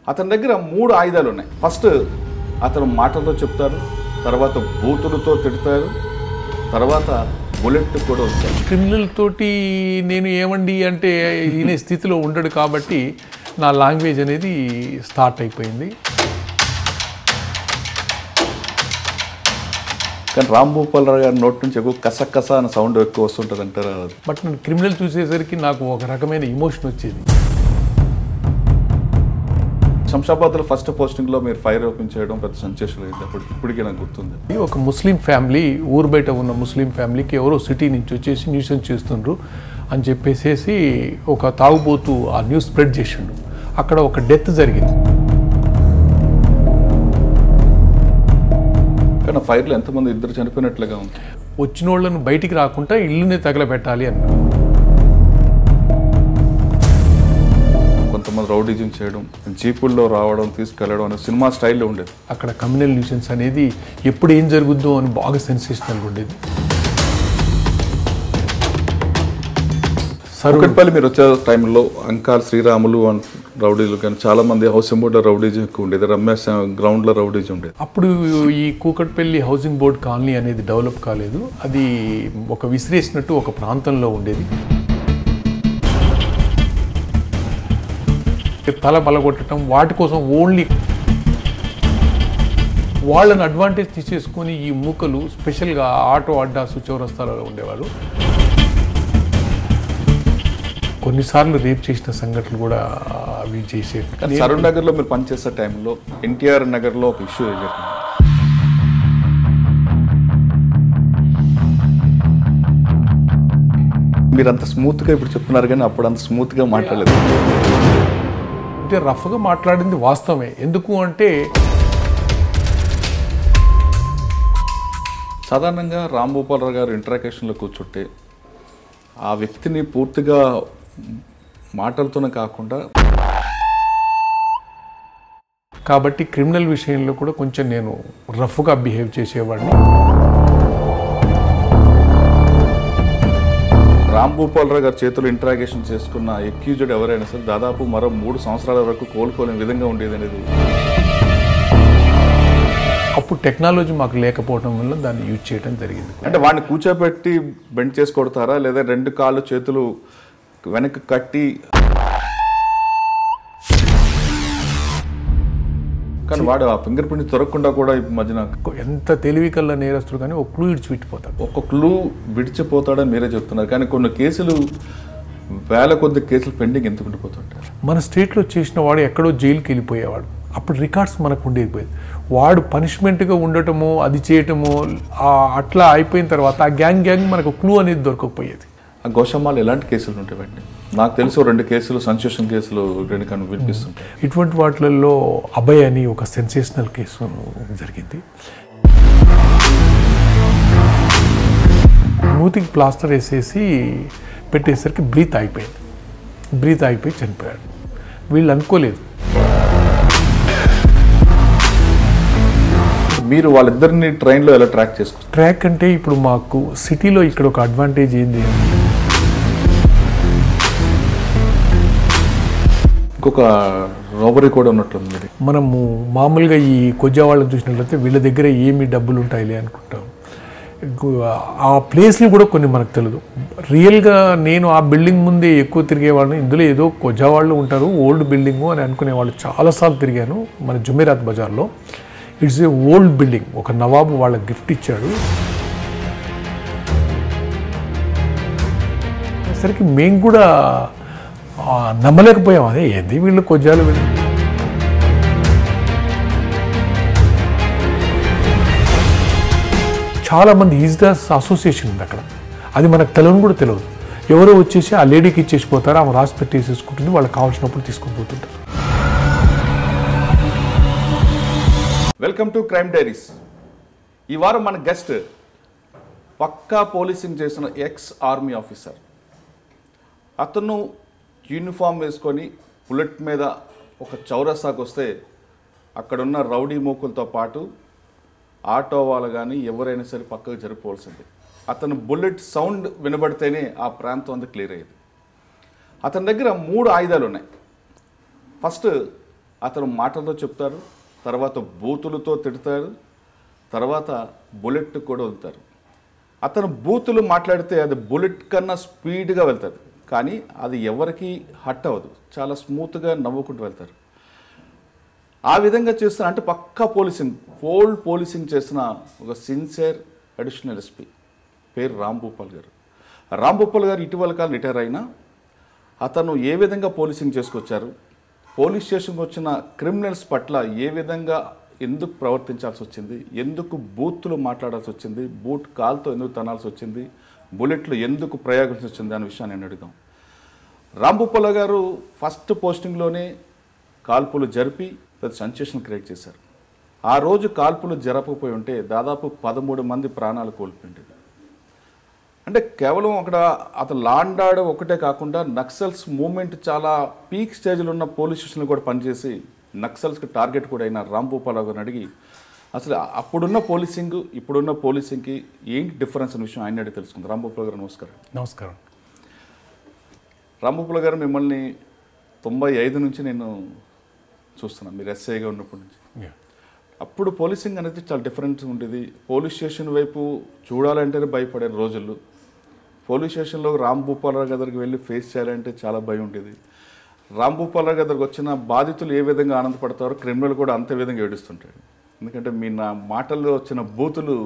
అతని దగ్గర మూడు ఆయుధాలు ఉన్నాయి ఫస్ట్ అతను మాటలతో చెప్తారు తర్వాత బూతులతో తిడతారు తర్వాత బుల్లెట్ కూడా వస్తారు క్రిమినల్ తోటి నేను ఏమండి అంటే ఈయన స్థితిలో ఉండడు కాబట్టి నా లాంగ్వేజ్ అనేది స్టార్ట్ అయిపోయింది కానీ రామ్ భూపాలరావు గారి నోటి నుంచి ఎక్కువ కస కస అనే సౌండ్ ఎక్కువ వస్తుంటుంది అంటారు బట్ నేను క్రిమినల్ చూసేసరికి నాకు ఒక రకమైన ఇమోషన్ వచ్చేది శంషాబాద్లో ఫస్ట్ పోస్టింగ్లో మీరు ఫైర్ ఓపెన్ చేయడం పెద్ద సెన్సేషన్ అయింది అప్పటికి ఇప్పటికీ నాకు గుర్తుంది ఒక ముస్లిం ఫ్యామిలీ ఊరు బయట ఉన్న ముస్లిం ఫ్యామిలీకి ఎవరో సిటీ నుంచి వచ్చేసి న్యూసెన్స్ చేస్తుండ్రు అని చెప్పేసేసి ఒక తాగుబోతూ ఆ న్యూస్ స్ప్రెడ్ చేసిండు అక్కడ ఒక డెత్ జరిగింది కానీ ఆ ఫైర్లో ఎంతమంది ఇద్దరు చనిపోయినట్లుగా ఉంది వచ్చిన వాళ్ళను బయటికి రాకుండా ఇల్లునే తగలబెట్టాలి అన్నారు కొంతమంది రౌడీజం చేయడం జీపుల్లో రావడం తీసుకెళ్లడం అనే సినిమా స్టైల్లో ఉండేది అక్కడ కమ్యూనల్ న్యూసెన్స్ అనేది ఎప్పుడు ఏం జరుగుద్దో అని బాగా సెన్సేషనల్ ఉండేది సరు కుకట్పల్లి మీరు వచ్చే టైంలో అంకాల్ శ్రీరాములు అండ్ రౌడీలు కానీ చాలా మంది హౌస్ బోర్డు రౌడీజం ఎక్కువ ఉండేది రమేష్ గ్రౌండ్లో రౌడీజం ఉండేది అప్పుడు ఈ కూకట్పల్లి హౌసింగ్ బోర్డ్ కాలనీ అనేది డెవలప్ కాలేదు అది ఒక విసిరేసినట్టు ఒక ప్రాంతంలో ఉండేది తల బలగొట్టడం వాటి కోసం ఓన్లీ వాళ్ళని అడ్వాంటేజ్ తీసేసుకొని ఈ మూకలు స్పెషల్గా ఆటో అడ్డాసు చౌరస్తాలలో ఉండేవాళ్ళు కొన్నిసార్లు రేప్ చేసిన సంఘటనలు కూడా అవి చేసే కానీ సరూర్ నగర్లో మీరు పనిచేసే టైంలో ఎన్టీఆర్ నగర్లో ఒక ఇష్యూ జరిగింది మీరు అంత స్మూత్గా ఇప్పుడు చెప్తున్నారు కానీ అప్పుడు అంత స్మూత్గా మాట్లాడలేదు అంటే రఫ్గా మాట్లాడింది వాస్తవమే ఎందుకు అంటే సాధారణంగా రామ్ భూపాలరావు గారు ఇంటరాక్షన్లో కూర్చుంటే ఆ వ్యక్తిని పూర్తిగా మాటలతోనే కాకుండా కాబట్టి క్రిమినల్ విషయంలో కూడా కొంచెం నేను రఫ్గా బిహేవ్ చేసేవాడిని రామ్ భూపాలరావు గారి చేతులు ఇంటరాగేషన్ చేసుకున్న ఎక్యూజ్డ్ ఎవరైనా సరే దాదాపు మరో మూడు సంవత్సరాల వరకు కోలుకోలేని విధంగా ఉండేది అనేది అప్పుడు టెక్నాలజీ మాకు లేకపోవడం వల్ల దాన్ని యూజ్ చేయడం జరిగింది అంటే వాడిని కూర్చోబెట్టి బెండ్ చేసి కొడతారా లేదా రెండు కాళ్ళు చేతులు వెనక్కి కట్టి కానీ వాడు ఆ ఫింగర్ ప్రింట్ దొరకకుండా కూడా ఈ మధ్యన ఎంత తెలివి కల్లా నేరస్తుడు కానీ ఒక క్లూ ఇడిచిపెట్టిపోతాడు ఒక క్లూ విడిచిపోతాడని మీరే చెప్తున్నారు కానీ కొన్ని కేసులు వేల కొద్ది కేసులు పెండింగ్ ఎందుకు ఉండిపోతుంటారు మన స్టేట్లో చేసిన వాడు ఎక్కడో జైలుకి వెళ్ళిపోయేవాడు అప్పుడు రికార్డ్స్ మనకు ఉండేది వాడు పనిష్మెంట్గా ఉండటము అది చేయటము ఆ అట్లా అయిపోయిన తర్వాత ఆ గ్యాంగ్ గ్యాంగ్ మనకు క్లూ అనేది దొరకకపోయేది ఆ గోషమ్మాలు ఎలాంటి కేసులు ఉంటాయి వాటిని నాకు తెలుసు రెండు కేసులు సంశోషణ కేసులు రెండు కానీ వినిపిస్తుంటాయి ఇటువంటి వాటిలలో అభయ్ అని ఒక సెన్సేషనల్ కేసు జరిగింది మూతికి ప్లాస్టర్ వేసేసి పెట్టేసరికి బ్రీత్ ఆగిపోయింది బ్రీత్ ఆగిపోయి చనిపోయాడు వీళ్ళు అనుకోలేదు మీరు వాళ్ళిద్దరిని ట్రైన్లో ఎలా ట్రాక్ చేసుకుంటారు ట్రాక్ అంటే ఇప్పుడు మాకు సిటీలో ఇక్కడ ఒక అడ్వాంటేజ్ ఏంది ఇంకొక రోబరీ కూడా ఉన్నట్టుంది మరి మనము మామూలుగా ఈ కొజ్జా వాళ్ళని చూసినట్లయితే వీళ్ళ దగ్గర ఏమి డబ్బులు ఉంటాయిలే అనుకుంటాం గు- ఆ ప్లేస్లు కూడా కొన్ని మనకు తెలియదు రియల్గా నేను ఆ బిల్డింగ్ ముందే ఎక్కువ తిరిగేవాడిని ఇందులో ఏదో కొజ్జా వాళ్ళు ఉంటారు ఓల్డ్ బిల్డింగు అని అనుకునేవాళ్ళు చాలాసార్లు తిరిగాను మన జుమేరాత్ బజార్లో ఇట్స్ ఏ ఓల్డ్ బిల్డింగ్ ఒక నవాబు వాళ్ళకి గిఫ్ట్ ఇచ్చాడు సరికి మేము కూడా ఆ, నమ్మలేకపోయాం అదే ఏంది వీళ్ళు కొజ్జాలు వీళ్ళు చాలా మంది ఈజ్దాస్ అసోసియేషన్ ఉంది అక్కడ అది మనకు తెలియని కూడా తెలియదు ఎవరో వచ్చేసి ఆ లేడీకి ఇచ్చేసిపోతారు ఆమె రాసి పెట్టేసేసుకుంటుంది వాళ్ళకి కావాల్సినప్పుడు తీసుకొని పోతుంటారు వెల్కమ్ టు క్రైమ్ డైరీస్ ఈ వారం మన గెస్ట్ పక్కా పోలీసింగ్ చేసిన ఎక్స్ ఆర్మీ ఆఫీసర్ అతను యూనిఫామ్ వేసుకొని బుల్లెట్ మీద ఒక చౌరస్తాకు వస్తే అక్కడున్న రౌడీ మూకులతో పాటు ఆటో వాళ్ళు కానీ ఎవరైనా సరే పక్కకు జరిపోవాల్సింది అతను బుల్లెట్ సౌండ్ వినబడితేనే ఆ ప్రాంతం అంతా క్లియర్ అయ్యేది అతని దగ్గర మూడు ఆయుధాలు ఉన్నాయి ఫస్ట్ అతను మాటలతో చెప్తారు తర్వాత బూతులతో తిడతారు తర్వాత బుల్లెట్ కూడా వదులుతారు అతను బూతులు మాట్లాడితే అది బుల్లెట్ కన్నా స్పీడ్గా వెళ్తుంది కానీ అది ఎవరికి హట్ అవ్వదు చాలా స్మూత్గా నవ్వుకుంటూ వెళ్తారు ఆ విధంగా చేస్తున్న అంటే పక్కా పోలీసింగ్ ఓల్డ్ పోలీసింగ్ చేసిన ఒక సిన్సియర్ అడిషనల్ ఎస్పీ పేరు రాంభూపాల్ గారు రాంభూపాల్ గారు ఇటీవల కాలం రిటైర్ అయినా అతను ఏ విధంగా పోలీసింగ్ చేసుకొచ్చారు పోలీస్ స్టేషన్కి వచ్చిన క్రిమినల్స్ పట్ల ఏ విధంగా ఎందుకు ప్రవర్తించాల్సి వచ్చింది ఎందుకు బూత్లు మాట్లాడాల్సి వచ్చింది బూట్ కాల్తో ఎందుకు తనాల్సి వచ్చింది బుల్లెట్లు ఎందుకు ప్రయోగించాల్సి వచ్చింది అనే విషయాన్ని నేను అడుగుదాం రాంభూపాల గారు ఫస్ట్ పోస్టింగ్లోనే కాల్పులు జరిపి పెద్ద సెన్సేషన్ క్రియేట్ చేశారు ఆ రోజు కాల్పులు జరపకపోయి ఉంటే దాదాపు పదమూడు మంది ప్రాణాలు కోల్పోయింది అంటే కేవలం అక్కడ అతను లాండాడ ఒకటే కాకుండా నక్సల్స్ మూమెంట్ చాలా పీక్ స్టేజ్లో ఉన్న పోలీస్ స్టేషన్లు కూడా పనిచేసి నక్సల్స్కి టార్గెట్ కూడా అయిన రాంభూపాల్ గారిని అడిగి అసలు అప్పుడున్న పోలీసింగ్ ఇప్పుడున్న పోలీసింగ్కి ఏంటి డిఫరెన్స్ అనే విషయం ఆయన అడిగి తెలుసుకుంది రాంభూపాల్ గారు నమస్కారం నమస్కారం రాంభూపాల్ గారు మిమ్మల్ని తొంభై ఐదు నుంచి నేను చూస్తున్నాను మీరు ఎస్ఐగా ఉన్నప్పటి నుంచి Yeah. అప్పుడు పోలీసింగ్ అనేది చాలా డిఫరెంట్ ఉండేది పోలీస్ స్టేషన్ వైపు చూడాలంటేనే భయపడే రోజులు పోలీస్ స్టేషన్లో రామ్ భూపాలరావు దగ్గరికి వెళ్ళి ఫేస్ చేయాలంటే చాలా భయం ఉండేది రామ్ భూపాలరావు దగ్గరికి వచ్చిన బాధితులు ఏ విధంగా ఆనందపడతారో క్రిమినల్ కూడా అంతే విధంగా ఏడుస్తుంటాడు ఎందుకంటే మీ నా మాటల్లో వచ్చిన బూతులు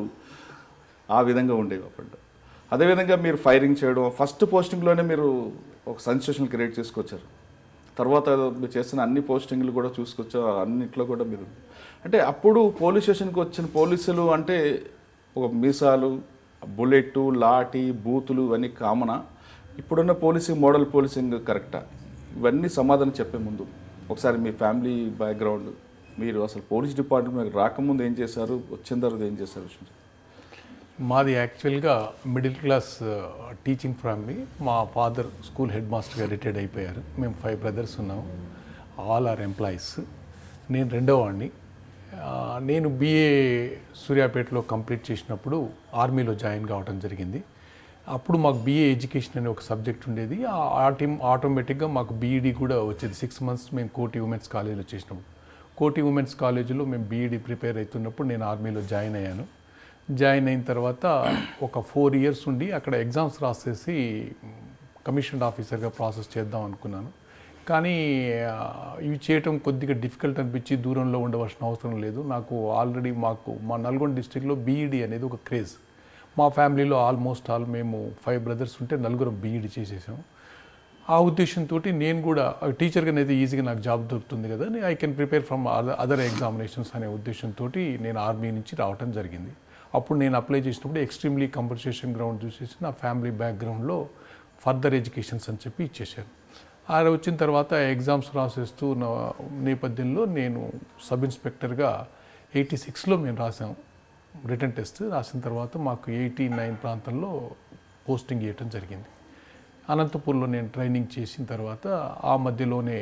ఆ విధంగా ఉండేవి అప్పుడు అదేవిధంగా మీరు ఫైరింగ్ చేయడం ఫస్ట్ పోస్టింగ్లోనే మీరు ఒక సెన్సేషన్ క్రియేట్ చేసుకొచ్చారు తర్వాత మీరు చేసిన అన్ని పోస్టింగ్లు కూడా చూసుకొచ్చా అన్నిట్లో కూడా మీరు అంటే అప్పుడు పోలీస్ స్టేషన్కి వచ్చిన పోలీసులు అంటే ఒక మీసాలు బుల్లెట్ లాఠీ బూతులు ఇవన్నీ కామనా ఇప్పుడున్న పోలీసింగ్ మోడల్ పోలీసింగ్ కరెక్టా ఇవన్నీ సమాధానం చెప్పే ముందు ఒకసారి మీ ఫ్యామిలీ బ్యాక్గ్రౌండ్ మీరు అసలు పోలీస్ డిపార్ట్మెంట్ రాకముందు ఏం చేశారు వచ్చిన తర్వాత ఏం చేశారు విషయం చెప్పండి. మాది యాక్చువల్గా మిడిల్ క్లాస్ టీచింగ్ ఫ్యామిలీ మా ఫాదర్ స్కూల్ హెడ్ మాస్టర్గా రిటైర్డ్ అయిపోయారు మేము ఫైవ్ బ్రదర్స్ ఉన్నాము ఆల్ ఆర్ ఎంప్లాయీస్ నేను రెండో వాడిని ఆ, నేను బీఏ సూర్యాపేటలో కంప్లీట్ చేసినప్పుడు ఆర్మీలో జాయిన్ కావడం జరిగింది అప్పుడు మాకు బీఏ ఎడ్యుకేషన్ అనే ఒక సబ్జెక్ట్ ఉండేది ఆ- ఆ టీం ఆటోమేటిక్గా మాకు బీఈడి కూడా వచ్చేది సిక్స్ మంత్స్ మేము కోటి ఉమెన్స్ కాలేజీలో చేసినాము కోటి ఉమెన్స్ కాలేజీలో మేము బీఈడి ప్రిపేర్ అవుతున్నప్పుడు నేను ఆర్మీలో జాయిన్ అయ్యాను జాయిన్ అయిన తర్వాత ఒక ఫోర్ ఇయర్స్ ఉండి అక్కడ ఎగ్జామ్స్ రాసేసి కమిషన్డ్ ఆఫీసర్గా ప్రాసెస్ చేద్దాం అనుకున్నాను కానీ ఆ, ఇవి చేయటం కొద్దిగా డిఫికల్ట్ అనిపించి దూరంలో ఉండవలసిన అవసరం లేదు నాకు ఆల్రెడీ మాకు మా నల్గొండ డిస్టిక్లో బీఈడి అనేది ఒక క్రేజ్ మా ఫ్యామిలీలో ఆల్మోస్ట్ ఆల్ మేము ఫైవ్ బ్రదర్స్ ఉంటే నలుగురం బీఈడి చేసేసాం ఆ ఉద్దేశంతో నేను కూడా టీచర్గా అయితే ఈజీగా నాకు జాబ్ దొరుకుతుంది కదా I can prepare from other examinations అనే ఉద్దేశంతో నేను ఆర్మీ నుంచి రావటం జరిగింది అప్పుడు నేను అప్లై చేసినప్పుడు ఎక్స్ట్రీమ్లీ కంపన్సేషన్ గ్రౌండ్ చూసేసి నా ఫ్యామిలీ బ్యాక్గ్రౌండ్లో ఫర్దర్ ఎడ్యుకేషన్స్ అని చెప్పి ఇచ్చేసాను ఆ వచ్చిన తర్వాత ఎగ్జామ్స్ రాసేస్తూ నా నేపథ్యంలో నేను సబ్ ఇన్స్పెక్టర్గా ఎయిటీ సిక్స్లో మేము రాసాం రిటర్న్ టెస్ట్ రాసిన తర్వాత మాకు ఎయిటీ నైన్ ప్రాంతంలో పోస్టింగ్ ఇవ్వటం జరిగింది అనంతపూర్లో నేను ట్రైనింగ్ చేసిన తర్వాత ఆ మధ్యలోనే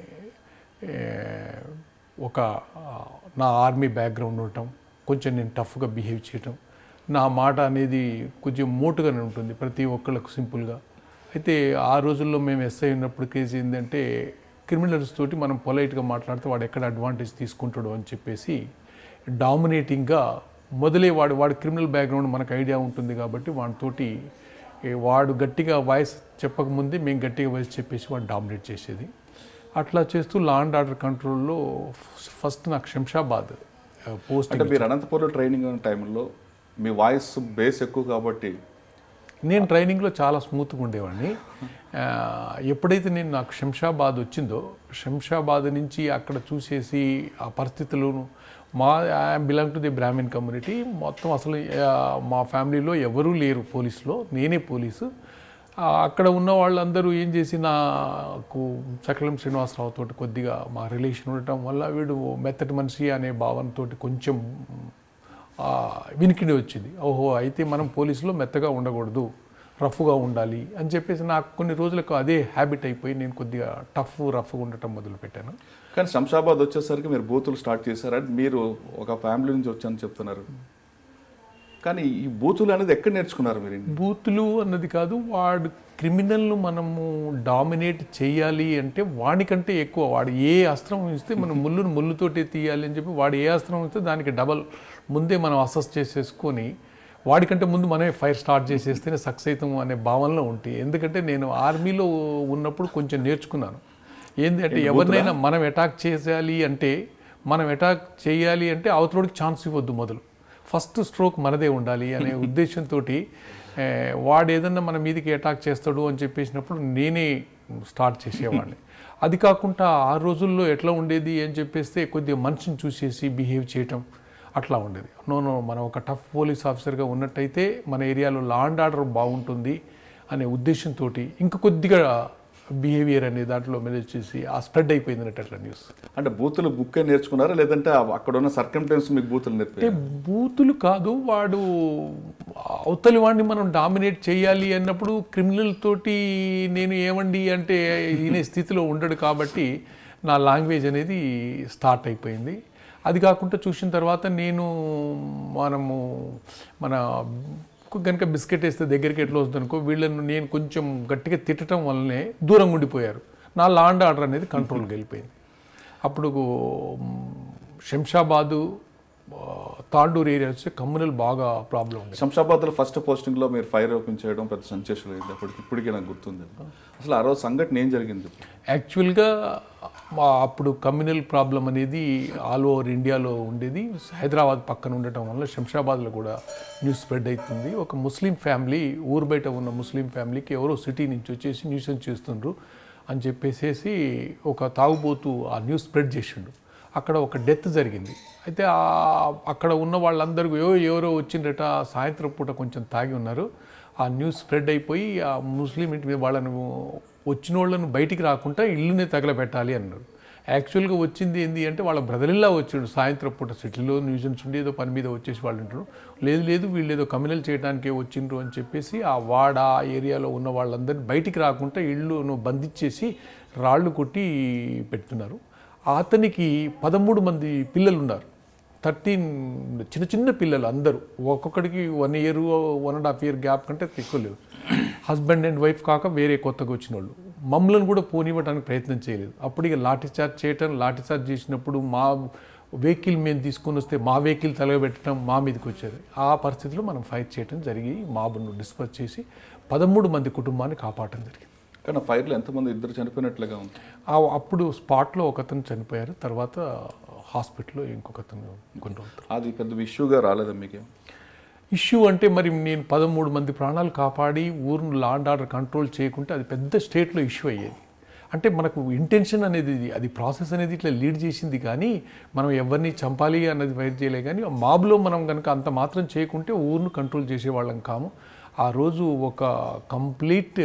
ఏ, ఒక ఆ, నా ఆర్మీ బ్యాక్గ్రౌండ్ ఉండటం కొంచెం నేను టఫ్గా బిహేవ్ చేయటం నా మాట అనేది కొంచెం మోటుగానే ఉంటుంది ప్రతి ఒక్కళ్ళకు సింపుల్గా అయితే ఆ రోజుల్లో మేము ఎస్ఐ ఉన్నప్పుడు కేసు ఏంటంటే క్రిమినల్స్ తోటి మనం పొలైట్గా మాట్లాడితే వాడు ఎక్కడ అడ్వాంటేజ్ తీసుకుంటాడు అని చెప్పేసి డామినేటింగ్గా మొదలే వాడు వాడు క్రిమినల్ బ్యాక్గ్రౌండ్ మనకు ఐడియా ఉంటుంది కాబట్టి వాడితోటి ఏ, వాడు గట్టిగా వాయిస్ చెప్పకముందే మేము గట్టిగా వాయిస్ చెప్పేసి వాడు డామినేట్ చేసేది అట్లా చేస్తూ లా అండ్ ఆర్డర్ కంట్రోల్లో ఫస్ట్ నాకు శంషాబాద్ పోస్ట్ అంటే మీరు అనంతపురంలో ట్రైనింగ్ ఉన్న టైంలో మీ వాయిస్ బేస్ ఎక్కువ కాబట్టి నేను ట్రైనింగ్లో చాలా స్మూత్గా ఉండేవాడిని ఆ, ఎప్పుడైతే నేను నాకు శంషాబాద్ వచ్చిందో శంషాబాద్ నుంచి అక్కడ చూసేసి ఆ పరిస్థితులను మా I belong to the Brahmin community మొత్తం అసలు ఆ, మా ఫ్యామిలీలో ఎవరూ లేరు పోలీసులో నేనే పోలీసు ఆ, అక్కడ ఉన్న వాళ్ళందరూ ఏం చేసి నాకు చక్రం శ్రీనివాసరావు తోటి కొద్దిగా మా రిలేషన్ ఉండటం వల్ల వీడు మెత్తటి మనిషి అనే భావనతో కొంచెం ఆ, వినికిడి వచ్చింది ఓహో అయితే మనం పోలీసులో మెత్తగా ఉండకూడదు రఫ్గా ఉండాలి అని చెప్పేసి నాకు కొన్ని రోజులకు అదే హ్యాబిట్ అయిపోయి నేను కొద్దిగా టఫ్ రఫ్గా ఉండటం మొదలుపెట్టాను కానీ శంషాబాద్ వచ్చేసరికి మీరు బూతులు స్టార్ట్ చేశారు అంటే మీరు ఒక ఫ్యామిలీ నుంచి వచ్చాను చెప్తున్నారు కానీ ఈ బూతులు అనేది ఎక్కడ నేర్చుకున్నారు మీరు బూతులు అన్నది కాదు వాడు క్రిమినల్ను మనము డామినేట్ చేయాలి అంటే వాడికంటే ఎక్కువ వాడు ఏ అస్త్రం ఇస్తే మనం ముళ్ళును ముళ్ళుతోటి తీయాలి అని చెప్పి వాడు ఏ అస్త్రం ఇస్తే దానికి డబల్ ముందే మనం అసెస్ చేసేసుకొని వాడికంటే ముందు మనమే ఫైర్ స్టార్ట్ చేసేస్తేనే సక్సెస్ అవుతాము అనే భావనలో ఉంటాయి ఎందుకంటే నేను ఆర్మీలో ఉన్నప్పుడు కొంచెం నేర్చుకున్నాను ఏంటి అంటే ఎవరినైనా మనం అటాక్ చేయాలి అంటే మనం అటాక్ చేయాలి అంటే అవతలోడికి ఛాన్స్ ఇవ్వద్దు మొదలు ఫస్ట్ స్ట్రోక్ మనదే ఉండాలి అనే ఉద్దేశంతో వాడు ఏదన్నా మన మీదకి అటాక్ చేస్తాడు అని చెప్పేసినప్పుడు నేనే స్టార్ట్ చేసేవాడిని అది కాకుండా ఆ రోజుల్లో ఎట్లా ఉండేది అని చెప్పేస్తే కొద్దిగా మనిషిని చూసేసి బిహేవ్ చేయటం అట్లా ఉండేది నో నో మనం ఒక టఫ్ పోలీస్ ఆఫీసర్గా ఉన్నట్టయితే మన ఏరియాలో లా అండ్ ఆర్డర్ బాగుంటుంది అనే ఉద్దేశంతో ఇంకా కొద్దిగా బిహేవియర్ అనే దాంట్లో మేనేజ్ చేసి ఆ స్ప్రెడ్ అయిపోయింది అన్నట్టు అట్లా న్యూస్ అంటే బూతులు బుక్కే నేర్చుకున్నారా లేదంటే ఆ- అక్కడ ఉన్న సర్కంటెన్స్ మీకు బూతులు నేర్పారు అంటే బూతులు కాదు వాడు అవతలి వాడిని మనం డామినేట్ చేయాలి అన్నప్పుడు క్రిమినల్ తోటి నేను ఏమండి అంటే ఈయన స్థితిలో ఉండడు కాబట్టి నా లాంగ్వేజ్ అనేది స్టార్ట్ అయిపోయింది అది కాకుండా చూసిన తర్వాత నేను మనము మన కనుక బిస్కెట్ వేస్తే దగ్గరికి ఎట్లా వస్తుంది అనుకో వీళ్ళను నేను కొంచెం గట్టిగా తిట్టడం వల్లనే దూరంగా ఉండిపోయారు నా లాండ్ ఆర్డర్ అనేది కంట్రోల్కి వెళ్ళిపోయింది అప్పుడు మ్, శంషాబాదు ఆ, తాండూరు ఏరియా వచ్చి కమ్యూనల్ బాగా ప్రాబ్లం ఉంది శంషాబాద్లో ఫస్ట్ పోస్టింగ్లో మీరు ఫైర్ ఓపెన్ చేయడం పెద్ద సంచేషన్ అయింది అప్పటికి ఇప్పటికీ నాకు గుర్తుంది అసలు ఆ రోజు సంఘటన ఏం జరిగింది యాక్చువల్గా మా అప్పుడు కమ్యూనల్ ప్రాబ్లం అనేది ఆల్ ఓవర్ ఇండియాలో ఉండేది హైదరాబాద్ పక్కన ఉండటం వల్ల శంషాబాద్లో కూడా న్యూస్ స్ప్రెడ్ అవుతుంది ఒక ముస్లిం ఫ్యామిలీ ఊరు బయట ఉన్న ముస్లిం ఫ్యామిలీకి ఎవరో సిటీ నుంచి వచ్చేసి న్యూసెన్స్ చేస్తుండ్రు అని చెప్పేసేసి ఒక తాగుబోతూ ఆ న్యూస్ స్ప్రెడ్ చేసిండు అక్కడ ఒక డెత్ జరిగింది అయితే ఆ- అక్కడ ఉన్న వాళ్ళందరూ ఎవరో ఎవరో వచ్చిండట సాయంత్రం పూట కొంచెం తాగి ఉన్నారు ఆ న్యూస్ స్ప్రెడ్ అయిపోయి ఆ ముస్లిం ఇంటి మీద వాళ్ళను వచ్చిన వాళ్ళను బయటికి రాకుండా ఇల్లునే తగలబెట్టాలి అన్నారు యాక్చువల్గా వచ్చింది ఏంది అంటే వాళ్ళ బ్రదరిల్లా వచ్చాడు సాయంత్రం పూట సిటీలో న్యూజెన్స్ ఉండి ఏదో పని మీద వచ్చేసి వాళ్ళు ఉంటారు లేదు లేదు వీళ్ళు ఏదో కమ్యూనల్ చేయడానికే వచ్చిండ్రు అని చెప్పేసి ఆ వాడ ఆ ఏరియాలో ఉన్న వాళ్ళందరినీ బయటికి రాకుండా ఇల్లును బంధించేసి రాళ్ళు కొట్టి పెడుతున్నారు అతనికి పదమూడు మంది పిల్లలు ఉన్నారు థర్టీన్ చిన్న చిన్న పిల్లలు అందరూ ఒక్కొక్కడికి one year one and half year gap కంటే ఎక్కువ లేవు హస్బెండ్ అండ్ వైఫ్ కాక వేరే కొత్తగా వచ్చిన వాళ్ళు మమ్మల్ని కూడా పోనివ్వడానికి ప్రయత్నం చేయలేదు అప్పుడు ఇక లాఠీ చార్జ్ చేయటం లాఠీ చార్జ్ చేసినప్పుడు మా వెహికల్ మేము తీసుకొని వస్తే మా వెహికల్ తలగబెట్టడం మా మీదకి వచ్చేది ఆ పరిస్థితిలో మనం ఫైట్ చేయడం జరిగి మాబును డిస్పర్స్ చేసి పదమూడు మంది కుటుంబాన్ని కాపాడటం జరిగింది కానీ ఫైర్లో ఎంతమంది ఇద్దరు చనిపోయినట్లుగా ఉంది ఆ- అప్పుడు స్పాట్లో ఒకతను చనిపోయారు తర్వాత హాస్పిటల్లో ఇంకొకతను కొన్ని రోజులు అది పెద్ద ఇష్యూగా రాలేదా మీకేం ఇష్యూ అంటే మరి నేను పదమూడు మంది ప్రాణాలు కాపాడి ఊరును లా అండ్ ఆర్డర్ కంట్రోల్ చేయకుంటే అది పెద్ద స్టేట్లో ఇష్యూ అయ్యేది అంటే మనకు ఇంటెన్షన్ అనేది ఇది, అది ప్రాసెస్ అనేది ఇట్లా లీడ్ చేసింది కానీ మనం ఎవరిని చంపాలి అన్నది ఫైట్ చేయలే కానీ ఆ మాబ్లో మనం కనుక అంత మాత్రం చేయకుంటే ఊరును కంట్రోల్ చేసేవాళ్ళం కాము ఆ రోజు ఒక కంప్లీట్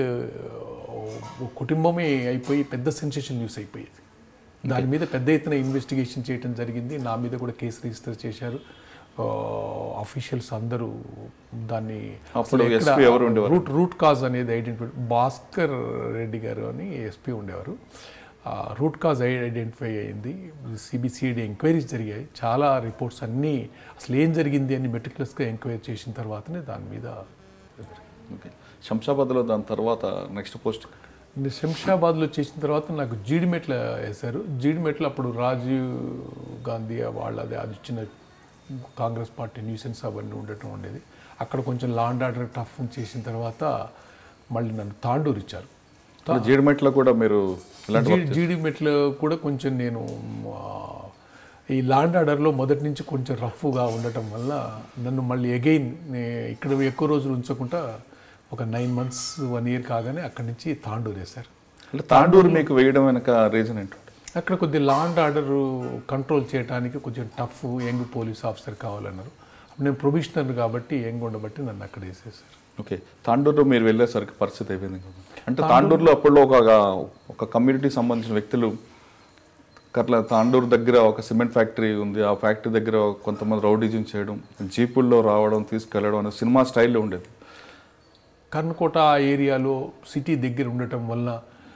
కుటుంబమే అయిపోయి పెద్ద సెన్సేషన్ న్యూస్ అయిపోయేది దాని మీద పెద్ద ఎత్తున ఇన్వెస్టిగేషన్ చేయడం జరిగింది నా మీద కూడా కేసు రిజిస్టర్ చేశారు అఫీషియల్స్ అందరూ దాన్ని అప్పుడు అసలు ఎక్కడ SP ఎవరు ఉండేవారు? రూట్ రూట్ కాజ్ అనేది ఐడెంటిఫై భాస్కర్ రెడ్డి గారు అని ఎస్పీ ఉండేవారు ఆ రూట్ కాజ్ ఐడెంటిఫై అయింది సిబిసిఐడి ఎంక్వైరీస్ జరిగాయి చాలా రిపోర్ట్స్ అన్నీ అసలు ఏం జరిగింది అని మెటిక్యులస్గా ఎంక్వైరీ చేసిన తర్వాతనే దాని మీద ఓకే శంషాబాద్లో దాని తర్వాత నెక్స్ట్ పోస్ట్ నేను శంషాబాద్లో చేసిన తర్వాత నాకు జీడిమెట్ల వేశారు జీడిమెట్ల అప్పుడు రాజీవ్ గాంధీ వాళ్ళది అది ఇచ్చిన కాంగ్రెస్ పార్టీ న్యూసెన్స్ అవన్నీ ఉండటం ఉండేది అక్కడ కొంచెం లాండ్ ఆర్డర్ టఫ్ చేసిన తర్వాత మళ్ళీ నన్ను తాండూరు ఇచ్చారు జీడిమెట్లో కూడా మీరు ఇలాంటి జీ జీడిమెట్లు కూడా కొంచెం నేను ఆ, ఈ లాండ్ ఆర్డర్లో మొదటి నుంచి కొంచెం రఫ్గా ఉండటం వల్ల నన్ను మళ్ళీ అగైన్ ఇక్కడ ఎక్కువ రోజులు ఉంచకుండా ఒక నైన్ మంత్స్ వన్ ఇయర్ కాగానే అక్కడి నుంచి తాండూరు వేశారు అంటే తాండూరు మీకు వేయడం వెనక రీజన్ ఏంటంటే అక్కడ కొద్ది లా అండ్ ఆర్డర్ కంట్రోల్ చేయడానికి కొంచెం టఫ్ యంగ్ పోలీస్ ఆఫీసర్ కావాలన్నారు అప్పుడు నేను ప్రొఫెషనల్ కాబట్టి యంగ్ ఉండబట్టి నన్ను అక్కడ వేసేసారు ఓకే తాండూరులో మీరు వెళ్ళేసరికి పరిస్థితి అయిపోయింది కదా అంటే తాండూరులో అప్పట్లో ఒక ఒక కమ్యూనిటీకి సంబంధించిన వ్యక్తులు అట్లా తాండూరు దగ్గర ఒక సిమెంట్ ఫ్యాక్టరీ ఉంది ఆ ఫ్యాక్టరీ దగ్గర కొంతమంది రౌడీజం చేయడం జీపుల్లో రావడం తీసుకెళ్ళడం అనే సినిమా స్టైల్లో ఉండేది కర్ణకోట ఆ ఏరియాలో సిటీ దగ్గర ఉండటం వల్ల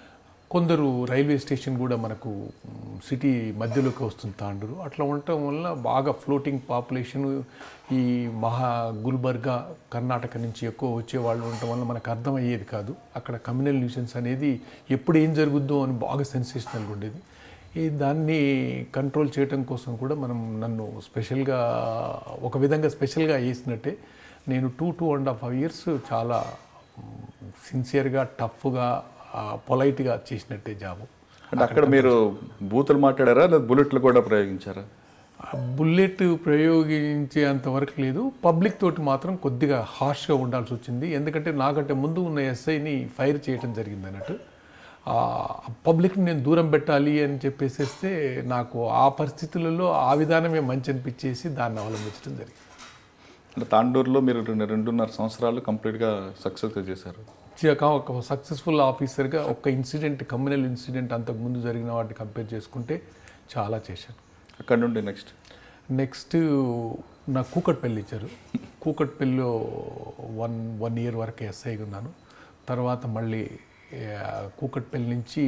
కొందరు రైల్వే స్టేషన్ కూడా మనకు మ్, సిటీ మధ్యలోకి వస్తుంది తాండూరు అట్లా ఉండటం వల్ల బాగా ఫ్లోటింగ్ పాపులేషన్ ఈ మహా గుల్బర్గా కర్ణాటక నుంచి ఎక్కువ వచ్చే వాళ్ళు ఉండటం వల్ల మనకు అర్థమయ్యేది కాదు అక్కడ కమ్యూనల్ న్యూసెన్స్ అనేది ఎప్పుడు ఏం జరుగుద్దో అని బాగా సెన్సేషనల్గా ఉండేది ఈ దాన్ని కంట్రోల్ చేయడం కోసం కూడా మనం నన్ను స్పెషల్గా ఒక విధంగా స్పెషల్గా వేసినట్టే నేను two two and half years చాలా సిన్సియర్గా టఫ్గా పొలైట్గా చేసినట్టే జాబు అంటే అక్కడ మీరు బూతులు మాట్లాడారా లేదా బుల్లెట్లు కూడా ప్రయోగించారా ఆ బుల్లెట్ ప్రయోగించేంత వరకు లేదు పబ్లిక్ తోటి మాత్రం కొద్దిగా హార్ష్గా ఉండాల్సి వచ్చింది ఎందుకంటే నాకంటే ముందు ఉన్న ఎస్ఐని ఫైర్ చేయడం జరిగింది అన్నట్టు ఆ పబ్లిక్ని నేను దూరం పెట్టాలి అని చెప్పేసేస్తే నాకు ఆ పరిస్థితులలో ఆ విధానమే మంచి అనిపించేసి దాన్ని అవలంబించడం జరిగింది అంటే తాండూరులో మీరు రెండు- రెండున్నర సంవత్సరాలు కంప్లీట్గా సక్సెస్గా చేశారు చిక- ఒక సక్సెస్ఫుల్ ఆఫీసర్గా ఒక్క ఇన్సిడెంట్ కమ్యూనల్ ఇన్సిడెంట్ అంతకు ముందు జరిగిన వాటిని కంపేర్ చేసుకుంటే చాలా చేశాను అక్కడ నుండి నెక్స్ట్ నెక్స్ట్ నా కూకట్పల్లి ఇచ్చారు కూకట్పల్లిలో వన్ వన్ ఇయర్ వరకు ఎస్ఐగా ఉన్నాను తర్వాత మళ్ళీ ఆ, కూకట్పల్లి నుంచి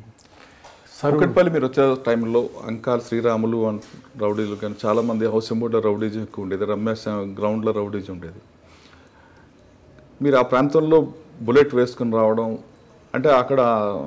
సరు కుక్కట్పల్లి మీరు వచ్చే టైంలో అంకాల్ శ్రీరాములు అన్- రౌడీలు కానీ చాలామంది హౌసింగ్ బోర్డులో రౌడీజం ఎక్కువ ఉండేది రమేష్ గ్రౌండ్లో రౌడీజం ఉండేది మీరు ఆ ప్రాంతంలో బుల్లెట్ వేసుకుని రావడం అంటే అక్కడ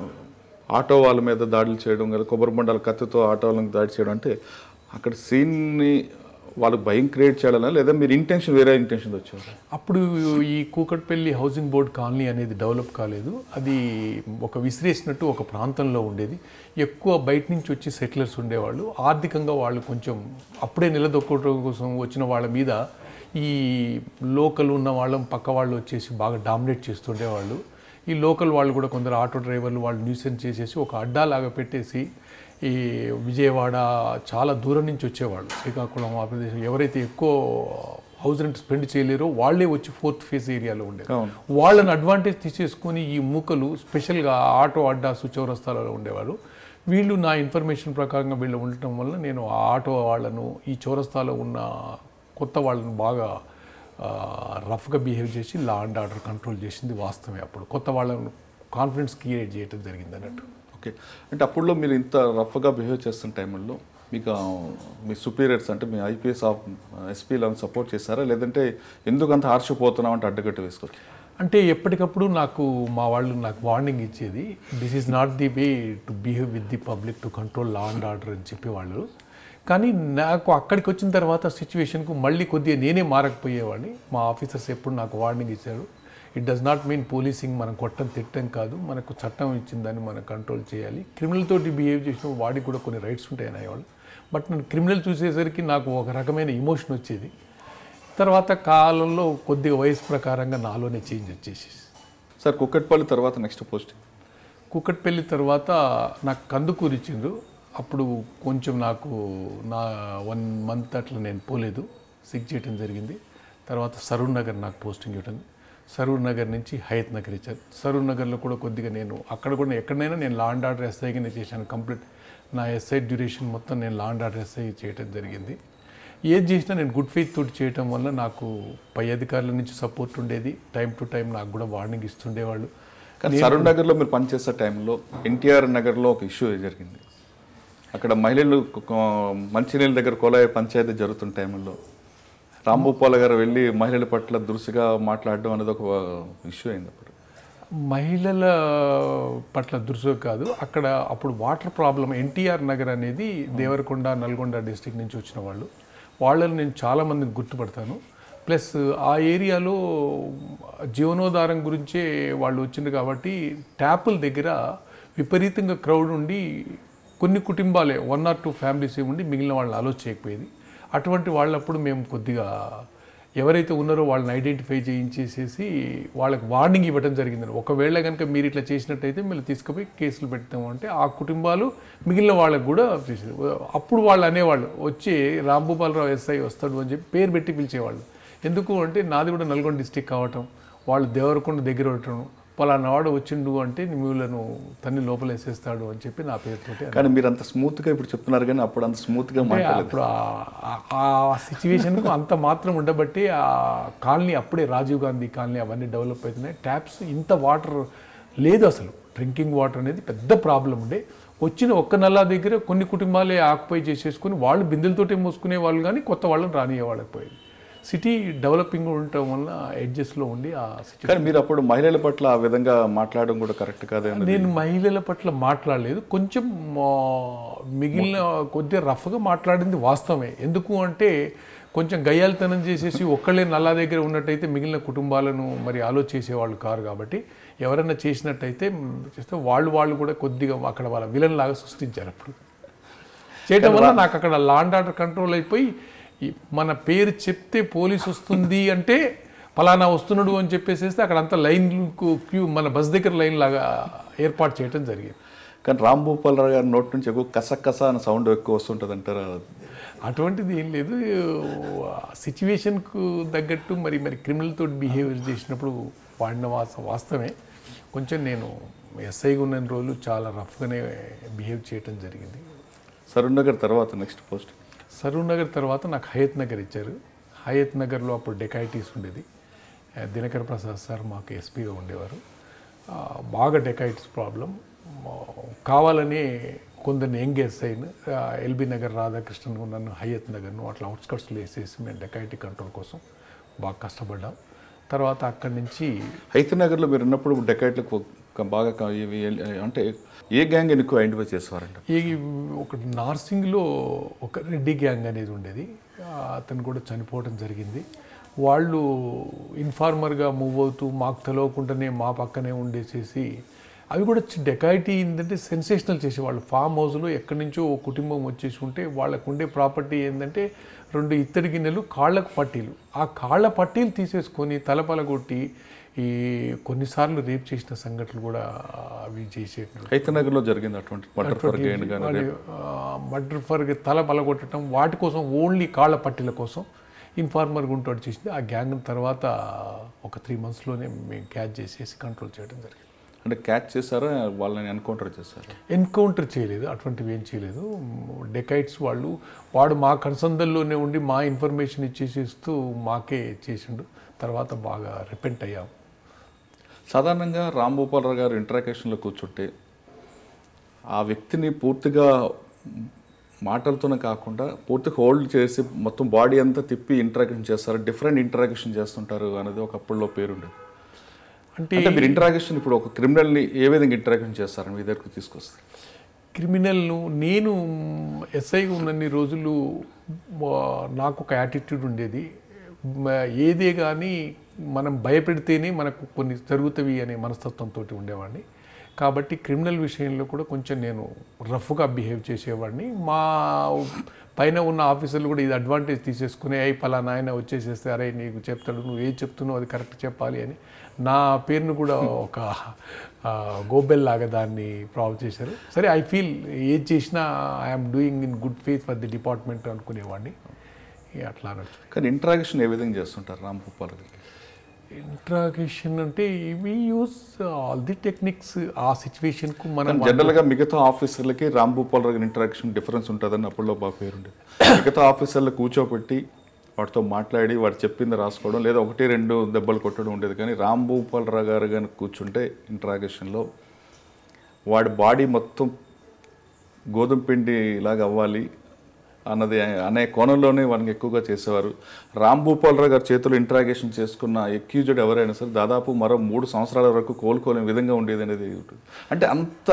ఆటో వాళ్ళ మీద దాడులు చేయడం కదా కొబ్బరి బండాల కత్తితో ఆటో వాళ్ళని దాడి చేయడం అంటే అక్కడ సీన్ని వాళ్ళకి భయం క్రియేట్ చేయాలనా లేదా మీరు ఇంటెన్షన్ వేరే ఇంటెన్షన్ వచ్చారు అప్పుడు ఈ కూకట్పల్లి హౌసింగ్ బోర్డ్ కాలనీ అనేది డెవలప్ కాలేదు అది ఒక విసిరేసినట్టు ఒక ప్రాంతంలో ఉండేది ఎక్కువ బయట నుంచి వచ్చి సెటిలర్స్ ఉండేవాళ్ళు ఆర్థికంగా వాళ్ళు కొంచెం అప్పుడే నిలదొక్కడం కోసం వచ్చిన వాళ్ళ మీద ఈ లోకల్ ఉన్న వాళ్ళం పక్క వాళ్ళు వచ్చేసి బాగా డామినేట్ చేస్తుండేవాళ్ళు ఈ లోకల్ వాళ్ళు కూడా కొందరు ఆటో డ్రైవర్లు వాళ్ళు న్యూసెన్స్ చేసేసి ఒక అడ్డాలాగా పెట్టేసి ఈ విజయవాడ చాలా దూరం నుంచి వచ్చేవాళ్ళు శ్రీకాకుళం ఆ ప్రదేశం ఎవరైతే ఎక్కువ హౌస్ రెంట్ స్పెండ్ చేయలేరో వాళ్ళే వచ్చి ఫోర్త్ ఫేజ్ ఏరియాలో ఉండేది అవును. వాళ్ళని అడ్వాంటేజ్ తీసేసుకొని ఈ మూకలు స్పెషల్గా ఆటో అడ్డాసు చౌరస్తాలలో ఉండేవారు వీళ్ళు నా ఇన్ఫర్మేషన్ ప్రకారంగా వీళ్ళు ఉండటం వల్ల నేను ఆ ఆటో వాళ్ళను ఈ చౌరస్తాలో ఉన్న కొత్త వాళ్ళను బాగా రఫ్గా బిహేవ్ చేసి లా అండ్ ఆర్డర్ కంట్రోల్ చేసింది వాస్తవమే అప్పుడు కొత్త వాళ్ళను కాన్ఫిడెన్స్ క్రియేట్ చేయడం జరిగింది అన్నట్టు ఓకే అంటే అప్పుడులో మీరు ఇంత రఫ్గా బిహేవ్ చేస్తున్న టైంలో మీకు ఆ, మీ సుపీరియర్స్ అంటే మీ ఐపీఎస్ ఎస్పీలను సపోర్ట్ చేస్తారా లేదంటే ఎందుకు అంత హార్షిపోతున్నాం అంటే అడ్డగట్టు వేసుకోవచ్చు అంటే ఎప్పటికప్పుడు నాకు మా వాళ్ళు నాకు వార్నింగ్ ఇచ్చేది this is not the way to behave with the public to control law and order అని చెప్పేవాళ్ళు కానీ నాకు అక్కడికి వచ్చిన తర్వాత సిచ్యువేషన్కు మళ్ళీ కొద్దిగా నేనే మారకపోయేవాడిని మా ఆఫీసర్స్ ఎప్పుడు నాకు వార్నింగ్ ఇచ్చారు it does not mean policing మనం కొట్టం తిట్టం కాదు మనకు చట్టం ఇచ్చిందని మనం కంట్రోల్ చేయాలి క్రిమినల్ తోటి బిహేవ్ చేసిన వాడికి కూడా కొన్ని రైట్స్ ఉంటాయి అనేవాళ్ళు బట్ నేను క్రిమినల్ చూసేసరికి నాకు ఒక రకమైన ఇమోషన్ వచ్చేది తర్వాత కాలంలో కొద్దిగా వయసు ప్రకారంగా నాలోనే చేంజ్ వచ్చేసి సార్ కుక్కట్పల్లి తర్వాత నెక్స్ట్ పోస్టింగ్ కుక్కట్పల్లి తర్వాత నాకు కందుకూరు ఇచ్చిండ్రు అప్పుడు కొంచెం నాకు నా వన్ మంత్ అట్లా నేను పోలేదు సిక్ చేయటం జరిగింది తర్వాత సరూర్ నగర్ నాకు పోస్టింగ్ ఇవ్వడం సరూర్ నగర్ నుంచి హయత్ నగర్ ఇచ్చారు సరూర్ నగర్లో కూడా కొద్దిగా నేను అక్కడ కూడా ఎక్కడైనా నేను లా అండ్ ఆర్డర్ ఎస్ఐగానే చేశాను కంప్లీట్ నా ఎస్ఐ డ్యూరేషన్ మొత్తం నేను లా అండ్ ఆర్డర్ ఎస్ఐ చేయటం జరిగింది ఏది చేసినా నేను గుడ్ ఫెయిత్ తోటి చేయటం వల్ల నాకు పై అధికారుల నుంచి సపోర్ట్ ఉండేది టైం టు టైం నాకు కూడా వార్నింగ్ ఇస్తుండేవాళ్ళు కానీ సరూర్ నగర్లో మీరు పనిచేసే టైంలో ఎన్టీఆర్ నగర్లో ఒక ఇష్యూ జరిగింది అక్కడ మహిళలు కొ- మంచినీళ్ళ దగ్గర కొలాయి పంచాయతీ జరుగుతున్న టైంలో రాంభూపాల్ గారు వెళ్ళి మహిళల పట్ల దురుసుగా మాట్లాడడం అనేది ఒక ఇష్యూ అయింది అప్పుడు మహిళల పట్ల దురుసు కాదు అక్కడ అప్పుడు వాటర్ ప్రాబ్లం ఎన్టీఆర్ నగర్ అనేది దేవరకొండ నల్గొండ డిస్టిక్ నుంచి వచ్చిన వాళ్ళు వాళ్ళని నేను చాలామందిని గుర్తుపడతాను ప్లస్ ఆ ఏరియాలో జీవనోధారం గురించే వాళ్ళు వచ్చింది కాబట్టి ట్యాపుల దగ్గర విపరీతంగా క్రౌడ్ ఉండి కొన్ని కుటుంబాలే వన్ ఆర్ టూ ఫ్యామిలీస్ ఉండి మిగిలిన వాళ్ళని అలో చేయకపోయేది అటువంటి వాళ్ళప్పుడు మేము కొద్దిగా ఎవరైతే ఉన్నారో వాళ్ళని ఐడెంటిఫై చేయించేసేసి వాళ్ళకి వార్నింగ్ ఇవ్వడం జరిగింది ఒకవేళ కనుక మీరు ఇట్లా చేసినట్టయితే మీరు తీసుకుపోయి కేసులు పెడతాము అంటే ఆ కుటుంబాలు మిగిలిన వాళ్ళకి కూడా చేసేది అప్పుడు వాళ్ళు అనేవాళ్ళు వచ్చి రాంభూపాలరావు ఎస్ఐ వస్తాడు అని చెప్పి పేరు పెట్టి పిలిచేవాళ్ళు ఎందుకు అంటే నాది కూడా నల్గొండ డిస్టిక్ కావటం వాళ్ళు దేవరకొండ దగ్గర ఉండటం పలానా వాడు వచ్చిండు అంటే మిమ్మల్ని తన్ని లోపల వేసేస్తాడు అని చెప్పి నా పేరుతోటి కానీ మీరు అంత స్మూత్గా ఇప్పుడు చెప్తున్నారు కానీ అప్పుడు అంత స్మూత్గా అంటే మాట్లాడలేదు అప్పుడు ఆ- ఆ- ఆ సిచ్యువేషన్కు అంత మాత్రం ఉండబట్టి ఆ కాలనీ అప్పుడే రాజీవ్ గాంధీ కాలనీ అవన్నీ డెవలప్ అవుతున్నాయి ట్యాప్స్ ఇంత వాటర్ లేదు అసలు డ్రింకింగ్ వాటర్ అనేది పెద్ద ప్రాబ్లం ఉండే వచ్చిన ఒక్క నల్లా దగ్గర కొన్ని కుటుంబాలే ఆక్యుపై చేసేసుకుని వాళ్ళు బిందెలతోటే మోసుకునే వాళ్ళు కానీ కొత్త వాళ్ళని రానియవాళ్ళకపోయింది సిటీ డెవలపింగ్ ఉండటం వల్ల ఎడ్జెస్లో ఉండి ఆ సిటీ కానీ మీరు అప్పుడు మహిళల పట్ల ఆ విధంగా మాట్లాడడం కూడా కరెక్ట్ కాదే అన్నది నేను మహిళల పట్ల మాట్లాడలేదు కొంచెం ఆ, మిగిలిన కొద్దిగా రఫ్గా మాట్లాడింది వాస్తవమే ఎందుకు అంటే కొంచెం గయ్యాలితనం చేసేసి ఒక్కళ్ళే నల్లా దగ్గర ఉన్నట్టయితే మిగిలిన కుటుంబాలను మరి ఆలోచించేవాళ్ళు కారు కాబట్టి ఎవరైనా చేసినట్టయితే మ్, చేస్తే వాళ్ళు వాళ్ళు కూడా కొద్దిగా అక్కడ వాళ్ళ విలన్ లాగా సృష్టించారు అప్పుడు చేయటం వల్ల నాకు అక్కడ లాండ్ ఆర్డర్ కంట్రోల్ అయిపోయి ఈ మన పేరు చెప్తే పోలీస్ వస్తుంది అంటే ఫలానా వస్తున్నాడు అని చెప్పేసేస్తే అక్కడ అంతా లైన్ క్యూ మన బస్ దగ్గర లైన్ లాగా ఏర్పాటు చేయడం జరిగింది కానీ రామ్ భూపాల్ రావు గారి నోటి నుంచి ఎక్కువ కస కస అనే సౌండ్ ఎక్కువ వస్తుంటుంది అంటారా అటువంటిది ఏం లేదు సిచ్యువేషన్కు తగ్గట్టు మరి మరి క్రిమినల్ తోటి బిహేవియర్ చేసినప్పుడు వాడిన వాస వాస్తవమే కొంచెం నేను ఎస్ఐగా ఉన్న రోజులు చాలా రఫ్గానే బిహేవ్ చేయటం జరిగింది సరూర్ నగర్ తర్వాత నెక్స్ట్ పోస్ట్ సరూర్ నగర్ తర్వాత నాకు హయత్ నగర్ ఇచ్చారు హయత్ నగర్లో అప్పుడు డెకాయిటీస్ ఉండేది ఆ, దినకర్ ప్రసాద్ సార్ మాకు ఎస్పీగా ఉండేవారు ఆ, బాగా డెకాయిటీస్ ప్రాబ్లం ఆ, కావాలని కొందరిని ఎంగేజ్ అయిన ఎల్బీ నగర్ రాధాకృష్ణన్ నన్ను హయత్ నగర్ను అట్లా అవుట్స్కట్స్లో వేసేసి మేము డెకాయిటీ కంట్రోల్ కోసం బాగా కష్టపడ్డాం తర్వాత అక్కడి నుంచి హైత్ నగర్లో మీరు ఉన్నప్పుడు డెకాయిట్లకు ఒక బాగా క- ఇవి అంటే ఏ గ్యాంగ్ ఎక్కువ ఐడెంటిఫై చేసేవారంట ఈ ఒక నార్సింగ్లో ఒక రెడ్డి గ్యాంగ్ అనేది ఉండేది ఆ, అతను కూడా చనిపోవడం జరిగింది వాళ్ళు ఇన్ఫార్మర్గా మూవ్ అవుతూ మాకు తెలియకుండానే మా పక్కనే ఉండేసేసి అవి కూడా డెకాయిటీ ఏంటంటే సెన్సేషనల్ చేసేవాళ్ళు ఫామ్ హౌస్లో ఎక్కడి నుంచో ఓ కుటుంబం వచ్చేసి ఉంటే వాళ్ళకు ఉండే ప్రాపర్టీ ఏంటంటే రెండు ఇత్తడి గిన్నెలు కాళ్ళకు పట్టీలు ఆ కాళ్ళ పట్టీలు తీసేసుకొని తలపలగొట్టి ఈ కొన్నిసార్లు రేప్ చేసిన సంఘటనలు కూడా అవి చేసేటువంటి హైత్ నగర్లో జరిగింది అటువంటి మర్డర్ ఫర్ గెయిన్ కానీ మర్డర్ ఫర్ తల పలగొట్టడం వాటి కోసం ఓన్లీ కాళ్ళ పట్టీల కోసం ఇన్ఫార్మర్ గుంటోడు చేసింది ఆ గ్యాంగ్ తర్వాత ఒక త్రీ మంత్స్లోనే మేము క్యాచ్ చేసేసి కంట్రోల్ చేయడం జరిగింది అంటే క్యాచ్ చేశారా వాళ్ళని ఎన్కౌంటర్ చేశారా ఎన్కౌంటర్ చేయలేదు అటువంటివి ఏం చేయలేదు డెకైట్స్ వాళ్ళు వాడు మా కన్సందల్లోనే ఉండి మా ఇన్ఫర్మేషన్ ఇచ్చేసేస్తూ మాకే చేసిండు తర్వాత బాగా రిపెంట్ అయ్యాం సాధారణంగా రామ్ భూపాల్ రావు గారు ఇంటరాక్షన్లో కూర్చుంటే ఆ వ్యక్తిని పూర్తిగా మాటలతోనే కాకుండా పూర్తిగా హోల్డ్ చేసి మొత్తం బాడీ అంతా తిప్పి ఇంటరాక్షన్ చేస్తారు డిఫరెంట్ ఇంటరాక్షన్ చేస్తుంటారు అనేది ఒకప్పుడులో పేరుండేది అంటే అంటే మీరు ఇంటరాక్షన్ ఇప్పుడు ఒక క్రిమినల్ని ఏ విధంగా ఇంటరాక్షన్ చేస్తారని మీ దగ్గరకు తీసుకొస్తారు క్రిమినల్ను నేను ఎస్ఐగా ఉన్నన్ని రోజులు ఆ, నాకు ఒక యాటిట్యూడ్ ఉండేది మ- ఏదే కానీ మనం భయపెడితేనే మనకు కొన్ని జరుగుతాయి అనే మనస్తత్వంతో ఉండేవాడిని కాబట్టి క్రిమినల్ విషయంలో కూడా కొంచెం నేను రఫ్గా బిహేవ్ చేసేవాడిని మా పైన ఉన్న ఆఫీసర్లు కూడా ఇది అడ్వాంటేజ్ తీసేసుకుని అయి పలానా ఆయన వచ్చేసేస్తే అరే నీకు చెప్తాడు నువ్వు ఏది చెప్తున్నావు అది కరెక్ట్ చెప్పాలి అని నా పేరును కూడా ఒక ఆ, గోబెల్ లాగా దాన్ని ప్రాబ్లం చేశారు సరే ఐ ఫీల్ ఏది చేసినా I'm doing in good faith for the department అనుకునేవాడిని ఇక అట్లా అనొచ్చు కానీ ఇంటరాక్షన్ ఏ విధంగా చేస్తుంటారు రామ్ భూపాల్ గారు ఇంట్రాగేషన్ అంటే ఇవి యూస్ ఆల్ ది టెక్నిక్స్ ఆ సిచ్యువేషన్కు మనం జనరల్గా మిగతా ఆఫీసర్లకి రామ్ భూపాల్ రావు ఇంటరాక్షన్ డిఫరెన్స్ ఉంటుందని అప్పుడులో బాగా పేరుండేది మిగతా ఆఫీసర్లు కూర్చోబెట్టి వాటితో మాట్లాడి వాడు చెప్పింది రాసుకోవడం లేదా ఒకటి రెండు దెబ్బలు కొట్టడం ఉండేది కానీ రామ్ భూపాల్ రావు గారు కానీ కూర్చుంటే ఇంటరాగేషన్లో వాడి బాడీ మొత్తం గోధుమ పిండి లాగా అవ్వాలి అన్నది అనే కోణంలోనే వాళ్ళకి ఎక్కువగా చేసేవారు రామ్ భూపాల్ రావు గారి చేతులు ఇంటరాగేషన్ చేసుకున్న ఎక్యూజ్డ్ ఎవరైనా సరే దాదాపు మరో మూడు సంవత్సరాల వరకు కోలుకోలేని విధంగా ఉండేది అనేది ఉంటుంది. అంటే అంత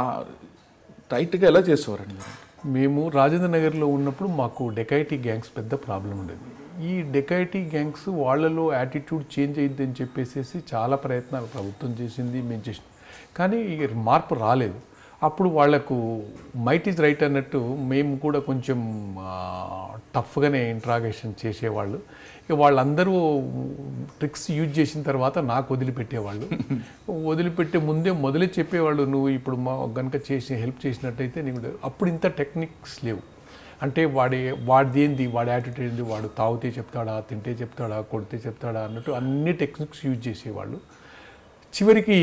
టైట్గా ఎలా చేసేవారండి మీరు? మేము రాజేంద్ర నగర్లో ఉన్నప్పుడు మాకు డెకైటీ గ్యాంగ్స్ పెద్ద ప్రాబ్లం ఉండేది ఈ డెకైటీ గ్యాంగ్స్ వాళ్ళలో యాటిట్యూడ్ చేంజ్ అయ్యిద్దని చెప్పేసి చాలా ప్రయత్నాలు ప్రభుత్వం చేసింది మేము చేసిన కానీ ఈ మార్పు రాలేదు అప్పుడు వాళ్లకు మైట్ ఈజ్ రైట్ అన్నట్టు మేము కూడా కొంచెం టఫ్గానే ఇంట్రాగేషన్ చేసేవాళ్ళు ఇక వాళ్ళందరూ ట్రిక్స్ యూజ్ చేసిన తర్వాత నాకు వదిలిపెట్టేవాళ్ళు వదిలిపెట్టే ముందే మొదలే చెప్పేవాళ్ళు నువ్వు ఇప్పుడు మా గనుక చేసి హెల్ప్ చేసినట్టయితే నీకు అప్పుడు ఇంత టెక్నిక్స్ లేవు అంటే వాడి వాడిది ఏంది వాడి యాటిట్యూడ్ ఏంది వాడు తాగితే చెప్తాడా తింటే చెప్తాడా కొడితే చెప్తాడా అన్నట్టు అన్ని టెక్నిక్స్ యూజ్ చేసేవాళ్ళు చివరికి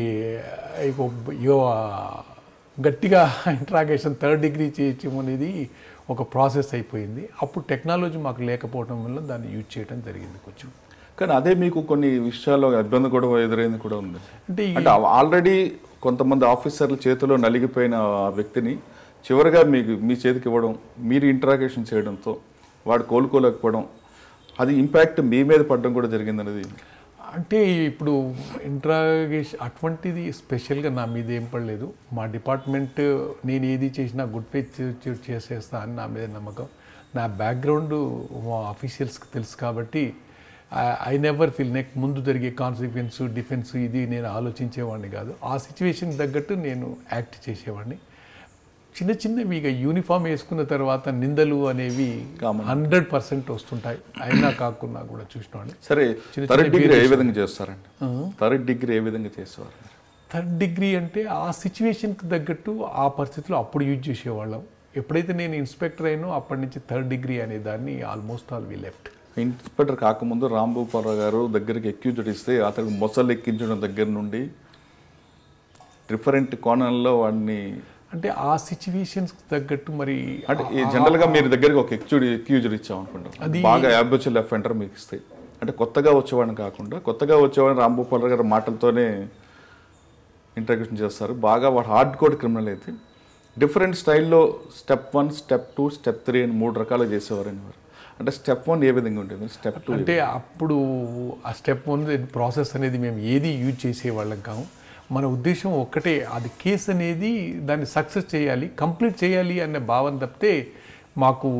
ఇక ఇక గట్టిగా ఇంట్రాగేషన్ థర్డ్ డిగ్రీ చేయటం అనేది ఒక ప్రాసెస్ అయిపోయింది అప్పుడు టెక్నాలజీ మాకు లేకపోవడం వల్ల దాన్ని యూజ్ చేయడం జరిగింది కొంచెం కానీ అదే మీకు కొన్ని విషయాల్లో ఇబ్బంది కూడా ఎదురైంది కూడా ఉంది అంటే ఈ- అంటే ఆల్రెడీ కొంతమంది ఆఫీసర్ల చేతిలో నలిగిపోయిన ఆ వ్యక్తిని చివరిగా మీకు మీ చేతికి ఇవ్వడం మీరు ఇంటరాగేషన్ చేయడంతో వాడు కోలుకోలేకపోవడం అది ఇంపాక్ట్ మీ మీద పడడం కూడా జరిగిందనేది అంటే ఇప్పుడు ఇంట్రాగేషన్ అటువంటిది స్పెషల్గా నా మీద ఏం పడలేదు మా డిపార్ట్మెంట్ నేను ఏది చేసినా గుడ్ ఫేత్ చేసేస్తా అని నా మీద నమ్మకం నా బ్యాక్గ్రౌండ్ మా ఆఫీషియల్స్కి తెలుసు కాబట్టి ఐ నెవర్ ఫీల్ నెక్ ముందు జరిగే కాన్సిక్వెన్స్ డిఫెన్స్ ఇది నేను ఆలోచించేవాడిని కాదు ఆ సిచ్యువేషన్ తగ్గట్టు నేను యాక్ట్ చేసేవాడిని చిన్న చిన్నవి ఇక యూనిఫామ్ వేసుకున్న తర్వాత నిందలు అనేవి Common. హండ్రెడ్ పర్సెంట్ వస్తుంటాయి అయినా కాకుండా కూడా చూసినవాడిని సరే చిన్న థర్డ్ చిన్న డిగ్రీ ఏ విధంగా చేస్తారండి థర్డ్ డిగ్రీ ఏ విధంగా చేసేవారు థర్డ్ డిగ్రీ అంటే ఆ సిచ్యువేషన్కి తగ్గట్టు ఆ పరిస్థితిలో అప్పుడు యూజ్ చేసేవాళ్ళం ఎప్పుడైతే నేను ఇన్స్పెక్టర్ అయినో అప్పటి నుంచి థర్డ్ డిగ్రీ అనే దాన్ని almost all we left inspector కాకముందు రాంభూపాలరావు గారు దగ్గరికి ఎక్యూజ్డ్ ఇస్తే అతనికి మొసలు ఎక్కించడం దగ్గర నుండి డిఫరెంట్ కోణాల్లో వాడిని అంటే ఆ సిచ్యువేషన్స్కి తగ్గట్టు మరి అంటే ఈ జనరల్ గా మీరు దగ్గరికి ఒక ఎక్యూడ్ ఎక్యూజ్డ్ ఇచ్చాం అనుకుంటాం అది- బాగా యాబుచువల్ ఎఫెంటర్ మీకు ఇస్తాయి అంటే కొత్తగా వచ్చేవాడిని కాకుండా కొత్తగా వచ్చేవాడిని రాంభూపాలరావు గారి మాటలతోనే ఇంట్రగ్యూషన్ చేస్తారు బాగా వాడు హార్డ్ కోడ్ క్రిమినల్ అయితే డిఫరెంట్ స్టైల్లో step one step two step three అని మూడు రకాలు చేసేవారని వారు అంటే స్టెప్ వన్ ఏ విధంగా ఉండేది స్టెప్ టూ అంటే అప్పుడు ఆ స్టెప్ వన్ ప్రాసెస్ అనేది మేము ఏది యూజ్ చేసేవాళ్ళం కాము మన ఉద్దేశం ఒక్కటే అది కేసు అనేది దాన్ని సక్సెస్ చేయాలి కంప్లీట్ చేయాలి అనే భావన తప్పితే మాకు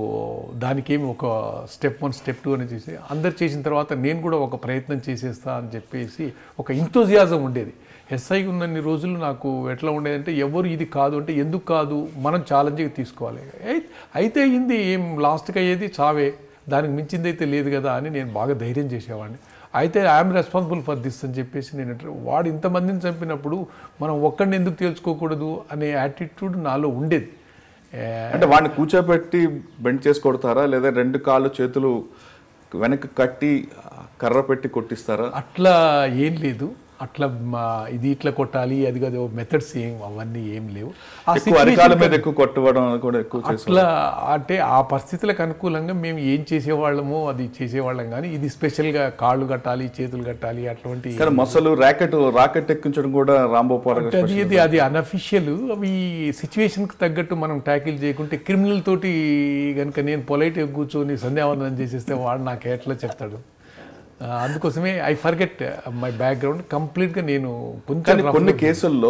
దానికేమి ఒక స్టెప్ వన్ స్టెప్ టూ అని చేసి అందరు చేసిన తర్వాత నేను కూడా ఒక ప్రయత్నం చేసేస్తా అని చెప్పేసి ఒక ఇంతోజియాజం ఉండేది ఎస్ఐ ఉన్నన్ని రోజులు నాకు ఎట్లా ఉండేదంటే ఎవరు ఇది కాదు అంటే ఎందుకు కాదు మనం ఛాలెంజ్గా తీసుకోవాలి అయి- అయితే అయింది ఏం లాస్ట్కి అయ్యేది చావే దానికి మించింది అయితే లేదు కదా అని నేను బాగా ధైర్యం చేసేవాడిని అయితే ఐఎమ్ రెస్పాన్సిబుల్ ఫర్ దిస్ అని చెప్పేసి నేను అంటే వాడు ఇంతమందిని చంపినప్పుడు మనం ఒక్కడిని ఎందుకు తేల్చుకోకూడదు అనే యాటిట్యూడ్ నాలో ఉండేది ఏ, అంటే వాడిని కూర్చోబెట్టి బెండ్ చేసి కొడతారా లేదా రెండు కాళ్ళు చేతులు వెనక్కి కట్టి కర్ర పెట్టి కొట్టిస్తారా అట్లా ఏం లేదు అట్లా మా ఇది ఇట్లా కొట్టాలి అది కాదు మెథడ్స్ ఏం అవన్నీ ఏం లేవు ఆ ఎక్కువ అరికాల మీద ఎక్కువ కొట్టవడం కూడా ఎక్కువ చేస్తారు అట్లా అంటే ఆ పరిస్థితులకు అనుకూలంగా మేము ఏం చేసేవాళ్ళమో అది చేసేవాళ్ళం కానీ ఇది స్పెషల్గా కాళ్ళు కట్టాలి చేతులు కట్టాలి అటువంటి కానీ మొసలు ర్యాకెట్ రాకెట్ ఎక్కించడం కూడా రాంబోపాల్ అంటే అది ఇది అది అన్అఫిషియల్ అవి సిచ్యువేషన్కి తగ్గట్టు మనం ట్యాకిల్ చేయకుంటే క్రిమినల్ తోటి కనుక నేను పొలైట్గా కూర్చొని సంధ్యావందనం చేసేస్తే వాడు నాకు ఎట్లా చెప్తాడు ఆ, అందుకోసమే ఐ ఫర్గెట్ మై బ్యాక్గ్రౌండ్ కంప్లీట్గా నేను కొంచెం కానీ rough కొన్ని కేసుల్లో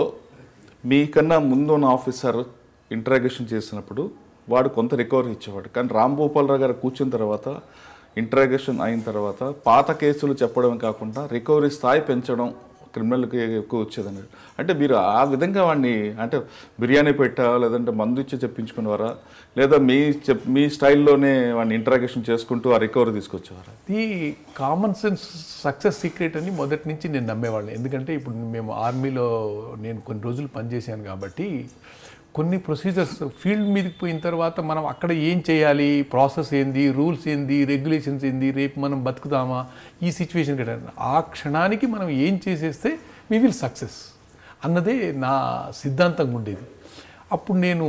మీకన్నా ముందు ఉన్న ఆఫీసర్ ఇంటరాగేషన్ చేసినప్పుడు వాడు కొంత రికవరీ ఇచ్చేవాడు కానీ రామ్ గోపాలరావు గారు కూర్చున్న తర్వాత ఇంటరాగేషన్ అయిన తర్వాత పాత కేసులు చెప్పడమే కాకుండా రికవరీ స్థాయి పెంచడం క్రిమినల్కి ఎక్కువ వచ్చేదన్నారు అంటే మీరు ఆ విధంగా వాడిని అంటే బిర్యానీ పెట్టా లేదంటే మందు ఇచ్చి చెప్పించుకునేవారా లేదా మీ చెప్ మీ స్టైల్లోనే వాడిని ఇంటరాగేషన్ చేసుకుంటూ ఆ రికవరీ తీసుకొచ్చేవారా ఈ కామన్ సెన్స్ సక్సెస్ సీక్రెట్ అని మొదటి నుంచి నేను నమ్మేవాళ్ళని ఎందుకంటే ఇప్పుడు మేము ఆర్మీలో నేను కొన్ని రోజులు పనిచేశాను కాబట్టి కొన్ని ప్రొసీజర్స్ ఫీల్డ్ మీదకి పోయిన తర్వాత మనం అక్కడ ఏం చేయాలి ప్రాసెస్ ఏంది రూల్స్ ఏంది రెగ్యులేషన్స్ ఏంది రేపు మనం బతుకుదామా ఈ సిచ్యువేషన్ కదా ఆ క్షణానికి మనం ఏం చేసేస్తే వి విల్ సక్సెస్ అన్నదే నా సిద్ధాంతంగా ఉండేది అప్పుడు నేను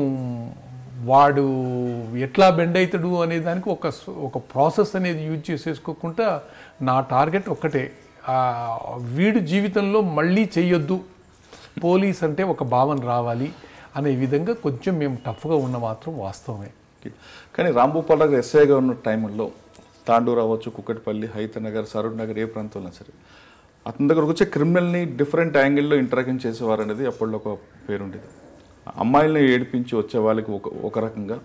వాడు ఎట్లా బెండ్ అవుతాడు అనే దానికి ఒక స- ఒక ప్రాసెస్ అనేది యూజ్ చేసేసుకోకుండా నా టార్గెట్ ఒక్కటే ఆ, వీడు జీవితంలో మళ్ళీ చెయ్యొద్దు పోలీస్ అంటే ఒక భావన రావాలి అనే విధంగా కొంచెం మేము టఫ్గా ఉన్న మాత్రం వాస్తవమే కానీ రాంభూపాల్ గారు ఎస్ఐగా ఉన్న టైంలో తాండూరు అవ్వచ్చు కుక్కటిపల్లి హైతనగర్ సరూర్ నగర్ ఏ ప్రాంతంలో సరే అతని దగ్గరకు వచ్చే క్రిమినల్ని డిఫరెంట్ యాంగిల్లో ఇంటరాక్షన్ చేసేవారు అనేది అప్పట్లో ఒక పేరుండేది అమ్మాయిల్ని ఏడిపించి వచ్చే వాళ్ళకి ఒక ఒక రకంగా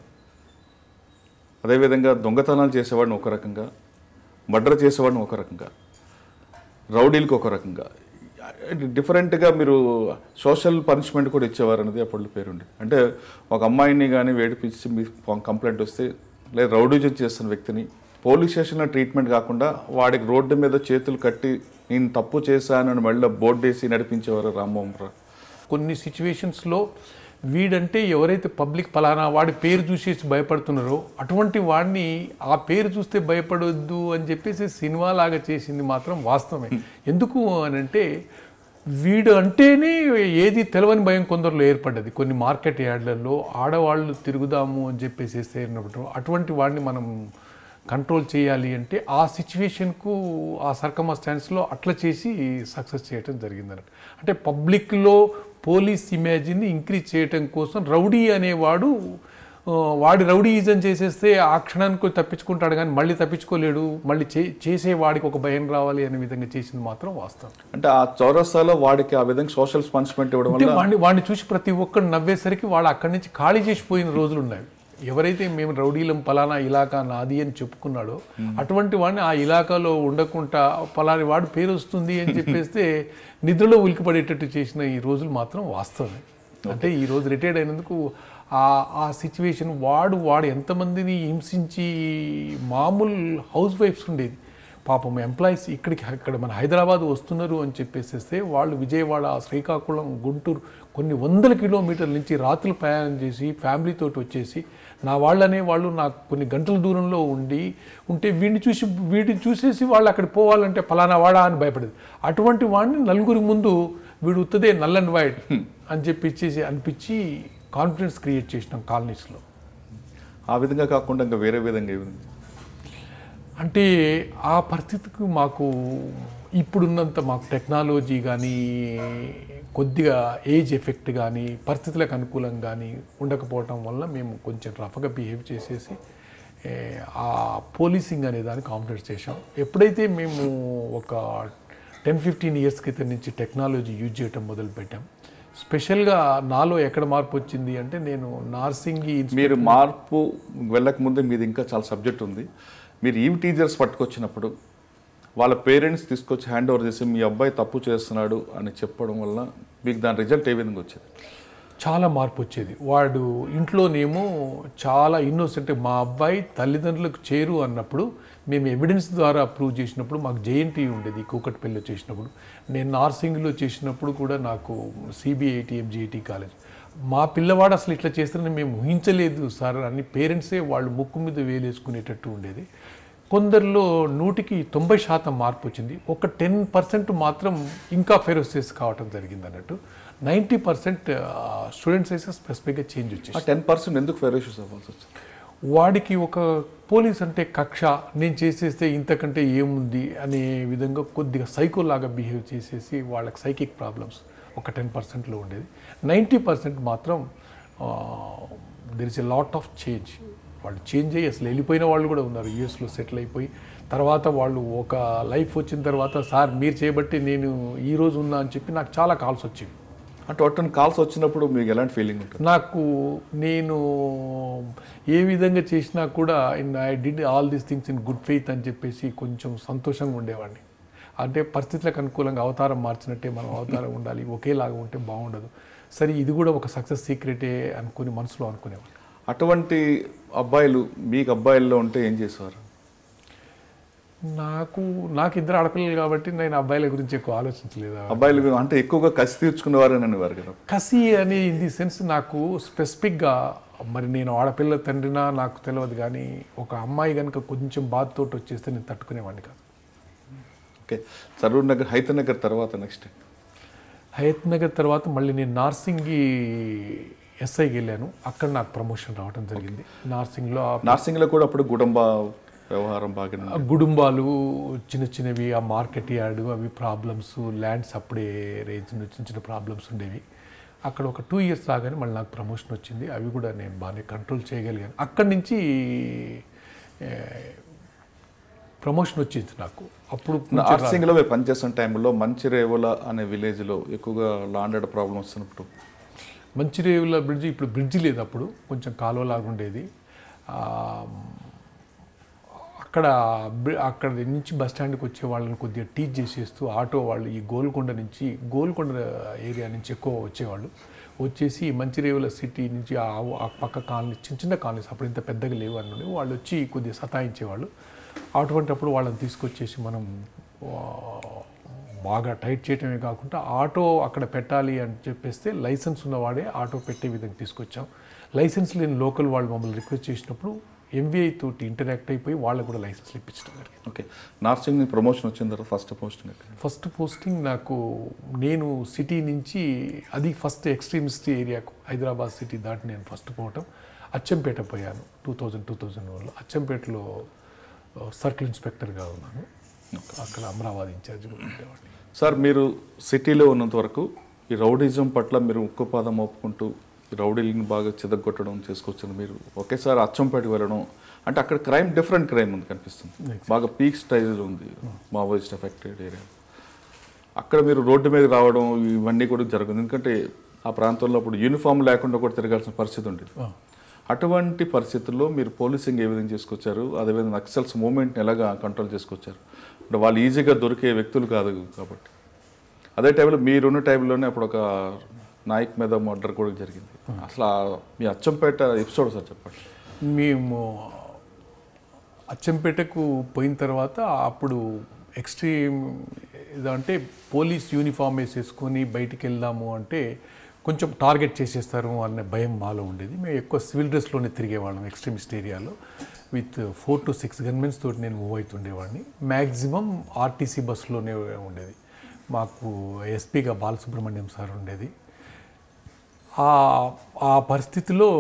అదేవిధంగా దొంగతనాలు చేసేవాడిని ఒక రకంగా మర్డర్ చేసేవాడిని ఒక రకంగా రౌడీలకు ఒక రకంగా డిఫరెంట్గా మీరు సోషల్ పనిష్మెంట్ కూడా ఇచ్చేవారు అనేది అప్పట్లో పేరుండి అంటే ఒక అమ్మాయిని కానీ వేడిపించి మీ కంప్లైంట్ వస్తే లేదా రౌడీజం చేస్తున్న వ్యక్తిని పోలీస్ స్టేషన్లో ట్రీట్మెంట్ కాకుండా వాడికి రోడ్డు మీద చేతులు కట్టి నేను తప్పు చేశానని మళ్ళీ బోర్డు వేసి నడిపించేవారు రామ్మోహన్ రావు కొన్ని సిచ్యువేషన్స్లో వీడంటే ఎవరైతే పబ్లిక్ పలానా వాడి పేరు చూసేసి భయపడుతున్నారో అటువంటి వాడిని ఆ పేరు చూస్తే భయపడొద్దు అని చెప్పేసి సినిమా లాగా చేసింది మాత్రం వాస్తవమే ఎందుకు అని అంటే వీడు అంటేనే ఏది తెలవని భయం కొందరిలో ఏర్పడ్డది కొన్ని మార్కెట్ యార్డ్లలో ఆడవాళ్ళు తిరుగుదాము అని చెప్పేసి ఉన్నప్పుడు అటువంటి వాడిని మనం కంట్రోల్ చేయాలి అంటే ఆ సిచ్యువేషన్కు ఆ సర్కమస్టాన్స్లో అట్లా చేసి సక్సెస్ చేయటం జరిగిందన్నట్టు అంటే పబ్లిక్లో పోలీస్ ఇమేజ్ని ఇంక్రీజ్ చేయటం కోసం రౌడీ అనేవాడు ఆ, వాడి రౌడీయిజం చేసేస్తే ఆ క్షణానికి తప్పించుకుంటాడు కానీ మళ్ళీ తప్పించుకోలేడు మళ్ళీ చే చేసేవాడికి ఒక భయం రావాలి అనే విధంగా చేసింది మాత్రం వాస్తవం అంటే ఆ చౌరస్తాలో వాడికి ఆ విధంగా సోషల్ పనిష్మెంట్ ఇవ్వడం అంటే వల్ల వాడిని వాడిని చూసి ప్రతి ఒక్కరు నవ్వేసరికి వాళ్ళు అక్కడి నుంచి ఖాళీ చేసిపోయిన రోజులు ఉన్నాయి ఎవరైతే మేము రౌడీలం పలానా ఇలాకా నాది అని చెప్పుకున్నాడో అటువంటి వాడిని ఆ ఇలాకాలో ఉండకుండా పలాని వాడు పేరు వస్తుంది అని చెప్పేస్తే నిద్రలో ఉలికిపడేటట్టు చేసిన ఈ రోజులు మాత్రం వాస్తవమే అంటే ఈ రోజు రిటైర్డ్ అయినందుకు ఆ ఆ సిచ్యువేషన్ వాడు వాడు ఎంతమందిని హింసించి మామూలు హౌస్ వైఫ్స్ ఉండేది పాపం ఎంప్లాయీస్ ఇక్కడికి ఇక్కడ మన హైదరాబాద్ వస్తున్నారు అని చెప్పేసేస్తే వాళ్ళు విజయవాడ శ్రీకాకుళం గుంటూరు కొన్ని వందల కిలోమీటర్ల నుంచి రాత్రులు ప్రయాణం చేసి ఫ్యామిలీతో వచ్చేసి నా వాళ్ళనే వాళ్ళు నాకు కొన్ని గంటల దూరంలో ఉండి ఉంటే వీడిని చూసి వీడిని చూసేసి వాళ్ళు అక్కడ పోవాలంటే ఫలానా వాడా అని భయపడేది అటువంటి వాడిని నలుగురి ముందు వీడు ఉత్తదే నల్ అండ్ వైట్ అని చెప్పి ఇచ్చేసి అనిపించి కాన్ఫిడెన్స్ క్రియేట్ చేసినాం కాలనీస్లో ఆ విధంగా కాకుండా ఇంకా వేరే విధంగా ఏముంది అంటే ఆ పరిస్థితికి మాకు ఇప్పుడున్నంత మాకు టెక్నాలజీ కానీ కొద్దిగా ఏజ్ ఎఫెక్ట్ కానీ పరిస్థితులకు అనుకూలం కానీ ఉండకపోవటం వల్ల మేము కొంచెం రఫ్గా బిహేవ్ చేసేసి ఏ, ఆ పోలీసింగ్ అనే దాన్ని కాన్ఫిడెన్స్ చేసాం ఎప్పుడైతే మేము ఒక టెన్ ఫిఫ్టీన్ ఇయర్స్ క్రితం నుంచి టెక్నాలజీ యూజ్ చేయటం మొదలుపెట్టాం స్పెషల్గా నాలో ఎక్కడ మార్పు వచ్చింది అంటే నేను నార్సింగ్ మీరు మార్పు వెళ్ళక ముందే మీది ఇంకా చాలా సబ్జెక్ట్ ఉంది మీరు ఈవ్ టీచర్స్ పట్టుకొచ్చినప్పుడు వాళ్ళ పేరెంట్స్ తీసుకొచ్చి హ్యాండ్ ఓవర్ చేసి మీ అబ్బాయి తప్పు చేస్తున్నాడు అని చెప్పడం వల్ల మీకు దాని రిజల్ట్ ఏ విధంగా వచ్చేది చాలా మార్పు వచ్చేది వాడు ఇంట్లోనేమో చాలా ఇన్నోసెంట్ మా అబ్బాయి తల్లిదండ్రులకు చేరు అన్నప్పుడు మేము ఎవిడెన్స్ ద్వారా ప్రూవ్ చేసినప్పుడు మాకు జేఎన్టీ ఉండేది కూకట్పల్లిలో చేసినప్పుడు నేను నార్సింగ్లో చేసినప్పుడు కూడా నాకు సిబిఐటి ఎంజిఐటి కాలేజ్ మా పిల్లవాడు అసలు ఇట్లా చేస్తారని మేము ఊహించలేదు సార్ అని పేరెంట్సే వాళ్ళు ముక్కు మీద వేలేసుకునేటట్టు ఉండేది కొందరిలో నూటికి తొంభై శాతం మార్పు వచ్చింది ఒక టెన్ పర్సెంట్ మాత్రం ఇంకా ఫెరోసియస్ కావటం జరిగింది అన్నట్టు నైంటీ పర్సెంట్ స్టూడెంట్స్ అయితే స్పెసిఫిక్గా చేంజ్ వచ్చేసి ఆ టెన్ పర్సెంట్ ఎందుకు ఫెరోషియస్ అవ్వాల్సి వచ్చింది వాడికి ఒక పోలీస్ అంటే కక్ష నేను చేసేస్తే ఇంతకంటే ఏముంది అనే విధంగా కొద్దిగా సైకో లాగా బిహేవ్ చేసేసి వాళ్ళకి సైకిక్ ప్రాబ్లమ్స్ ఒక టెన్ పర్సెంట్లో ఉండేది నైంటీ పర్సెంట్ మాత్రం there is a lot of change వాళ్ళు చేంజ్ అయ్యి అసలు వెళ్ళిపోయిన వాళ్ళు కూడా ఉన్నారు యూఎస్లో సెటిల్ అయిపోయి తర్వాత వాళ్ళు ఒక లైఫ్ వచ్చిన తర్వాత సార్ మీరు చేయబట్టి నేను ఈ రోజు ఉన్నా అని చెప్పి నాకు చాలా కాల్స్ వచ్చేవి అంటే ఒట్టని కాల్స్ వచ్చినప్పుడు మీకు ఎలాంటి ఫీలింగ్ ఉంటుంది నాకు నేను ఏ విధంగా చేసినా కూడా in I did all these things in good faith అని చెప్పేసి కొంచెం సంతోషంగా ఉండేవాడిని అంటే పరిస్థితులకు అనుకూలంగా అవతారం మార్చినట్టే మనం అవతారం ఉండాలి ఒకేలాగా ఉంటే బాగుండదు సరే ఇది కూడా ఒక సక్సెస్ సీక్రెటే అనుకుని మనసులో అనుకునేవాడిని అటువంటి అబ్బాయిలు మీకు అబ్బాయిల్లో ఉంటే ఏం చేసేవారు నాకు నాకు ఇద్దరు ఆడపిల్లలు కాబట్టి నేను అబ్బాయిల గురించి ఎక్కువ ఆలోచించలేదు అబ్బాయిలు అంటే ఎక్కువగా కసి తీర్చుకునేవారు అని అనేవారు కదా కసి అనే ఇన్ ది సెన్స్ నాకు స్పెసిఫిక్గా మరి నేను ఆడపిల్ల తండ్రినా నాకు తెలియదు కానీ ఒక అమ్మాయి కనుక కొంచెం బాధతోటి వచ్చేస్తే నేను తట్టుకునేవాడిని కాదు ఓకే సరూర్ నగర్ హైత నగర్ తర్వాత నెక్స్ట్ హయత్ నగర్ తర్వాత మళ్ళీ నేను నార్సింగి ఎస్ఐకి వెళ్ళాను అక్కడ నాకు ప్రమోషన్ రావడం జరిగింది నార్సింగ్లో ఆ నార్సింగ్లో కూడా అప్పుడు గుడంబ వ్యవహారం బాగానే ఉంది. ఆ గుడుంబాలు చిన్న చిన్నవి ఆ మార్కెట్ యార్డ్ అవి ప్రాబ్లమ్స్ ల్యాండ్స్ అప్పుడే రేంజ్ చిన్న చిన్న ప్రాబ్లమ్స్ ఉండేవి అక్కడ ఒక టూ ఇయర్స్ రాగానే మళ్ళీ నాకు ప్రమోషన్ వచ్చింది అవి కూడా నేను బాగానే కంట్రోల్ చేయగలిగాను అక్కడి నుంచి ప్రమోషన్ వచ్చింది నాకు అప్పుడు కొంచెం రా- నార్సింగ్లో మేము పనిచేస్తున్న టైంలో మంచిరేవుల అనే విలేజ్లో ఎక్కువగా లాండెడ్ ప్రాబ్లమ్ వస్తున్నప్పుడు మంచిరేవుల బ్రిడ్జి ఇప్పుడు బ్రిడ్జి లేదు అప్పుడు కొంచెం కాలువలాగా ఉండేది ఆ, అక్కడ బ్రి- అక్కడ నుంచి బస్ స్టాండ్కి వచ్చే వాళ్ళని కొద్దిగా టీచ్ చేసేస్తూ ఆటో వాళ్ళు ఈ గోల్కొండ నుంచి గోల్కొండ ఏరియా నుంచి ఎక్కువ వచ్చేవాళ్ళు వచ్చేసి మంచిరేవుల సిటీ నుంచి ఆ ఆ పక్క కాలనీ చిన్న చిన్న కాలనీస్ అప్పుడు ఇంత పెద్దగా లేవు అన్నది వాళ్ళు వచ్చి కొద్దిగా సతాయించేవాళ్ళు అటువంటిప్పుడు వాళ్ళని తీసుకొచ్చేసి మనం ఆ, బాగా టైట్ చేయటమే కాకుండా ఆటో అక్కడ పెట్టాలి అని చెప్పేస్తే లైసెన్స్ ఉన్నవాడే ఆటో పెట్టే విధంగా తీసుకొచ్చాం లైసెన్స్ లేని లోకల్ వాళ్ళు మమ్మల్ని రిక్వెస్ట్ చేసినప్పుడు ఎంబీఐ తోటి ఇంటరాక్ట్ అయిపోయి వాళ్ళకు కూడా లైసెన్స్ ఇప్పించడం జరిగింది ఓకే నార్సింగ్ ప్రమోషన్ వచ్చిన తర్వాత ఫస్ట్ పోస్టింగ్ ఎక్కడ ఫస్ట్ పోస్టింగ్ నాకు నేను సిటీ నుంచి అది ఫస్ట్ ఎక్స్ట్రీమిస్ట్ ఏరియాకు హైదరాబాద్ సిటీ దాటి నేను ఫస్ట్ పోవటం అచ్చంపేట పోయాను టూ థౌజండ్ టూ థౌజండ్ వన్లో అచ్చంపేటలో సర్కిల్ ఇన్స్పెక్టర్గా ఉన్నాను అక్కడ అమరావతి ఇన్ఛార్జ్గా ఉండేవాడిని సార్ మీరు సిటీలో ఉన్నంత వరకు ఈ రౌడిజం పట్ల మీరు ఉక్కుపాదం ఒప్పుకుంటూ ఈ రౌడీలను బాగా చిదగొట్టడం చేసుకొచ్చారు మీరు ఒకేసారి అచ్చంపేటకి వెళ్ళడం అంటే అక్కడ క్రైమ్ డిఫరెంట్ క్రైమ్ ఉంది కనిపిస్తుంది బాగా పీక్ స్టైల్ ఉంది మావోయిస్ట్ ఎఫెక్టెడ్ ఏరియా అక్కడ మీరు రోడ్డు మీద రావడం ఇవన్నీ కూడా జరుగుతుంది ఎందుకంటే ఆ ప్రాంతంలో అప్పుడు యూనిఫామ్ లేకుండా కూడా తిరగాల్సిన పరిస్థితి ఉండేది అటువంటి పరిస్థితుల్లో మీరు పోలీసింగ్ ఏ విధంగా చేసుకొచ్చారు అదేవిధంగా నక్సల్స్ మూమెంట్ని ఎలాగా కంట్రోల్ చేసుకొచ్చారు అంటే వాళ్ళు ఈజీగా దొరికే వ్యక్తులు కాదు కాబట్టి అదే టైంలో మీరున్న టైంలోనే అప్పుడు ఒక నాయక్ మీద మర్డర్ కూడా జరిగింది అసలు ఆ మీ అచ్చంపేట ఎపిసోడ్ సార్ చెప్పండి మేము అచ్చంపేటకు పోయిన తర్వాత అప్పుడు ఎక్స్ట్రీమ్ అంటే పోలీస్ యూనిఫామ్ వేసేసుకొని బయటికి వెళ్దాము అంటే కొంచెం టార్గెట్ చేసేస్తారు అనే భయం మాలో ఉండేది మేము ఎక్కువ సివిల్ డ్రెస్లోనే తిరిగేవాళ్ళం ఎక్స్ట్రీమిస్ట్ ఏరియాలో with four to six gunmens తోటి నేను మూవ్ అవుతుండేవాడిని మ్యాక్సిమం ఆర్టీసీ బస్సులోనే ఉండేది మాకు ఎస్పీగా బాలసుబ్రహ్మణ్యం సార్ ఉండేది ఆ ఆ పరిస్థితిలో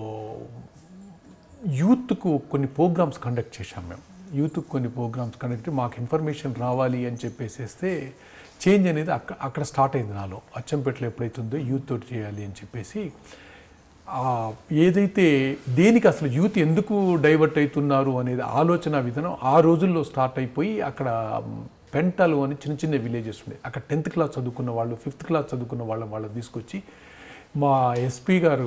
యూత్కు కొన్ని ప్రోగ్రామ్స్ కండక్ట్ చేశాం మేము యూత్కు కొన్ని ప్రోగ్రామ్స్ కండక్ట్ మాకు ఇన్ఫర్మేషన్ రావాలి అని చెప్పేసేస్తే చేంజ్ అనేది అక్కడ అక్కడ స్టార్ట్ అయింది నాలో అచ్చంపేటలో ఎప్పుడైతుందో యూత్ తోటి చేయాలి అని చెప్పేసి ఆ ఏదైతే దేనికి అసలు యూత్ ఎందుకు డైవర్ట్ అవుతున్నారు అనేది ఆలోచన విధానం ఆ రోజుల్లో స్టార్ట్ అయిపోయి అక్కడ పెంటలు అని చిన్న చిన్న విలేజెస్ ఉండే అక్కడ టెన్త్ క్లాస్ చదువుకున్న వాళ్ళు ఫిఫ్త్ క్లాస్ చదువుకున్న వాళ్ళ వాళ్ళని తీసుకొచ్చి మా ఎస్పీ గారు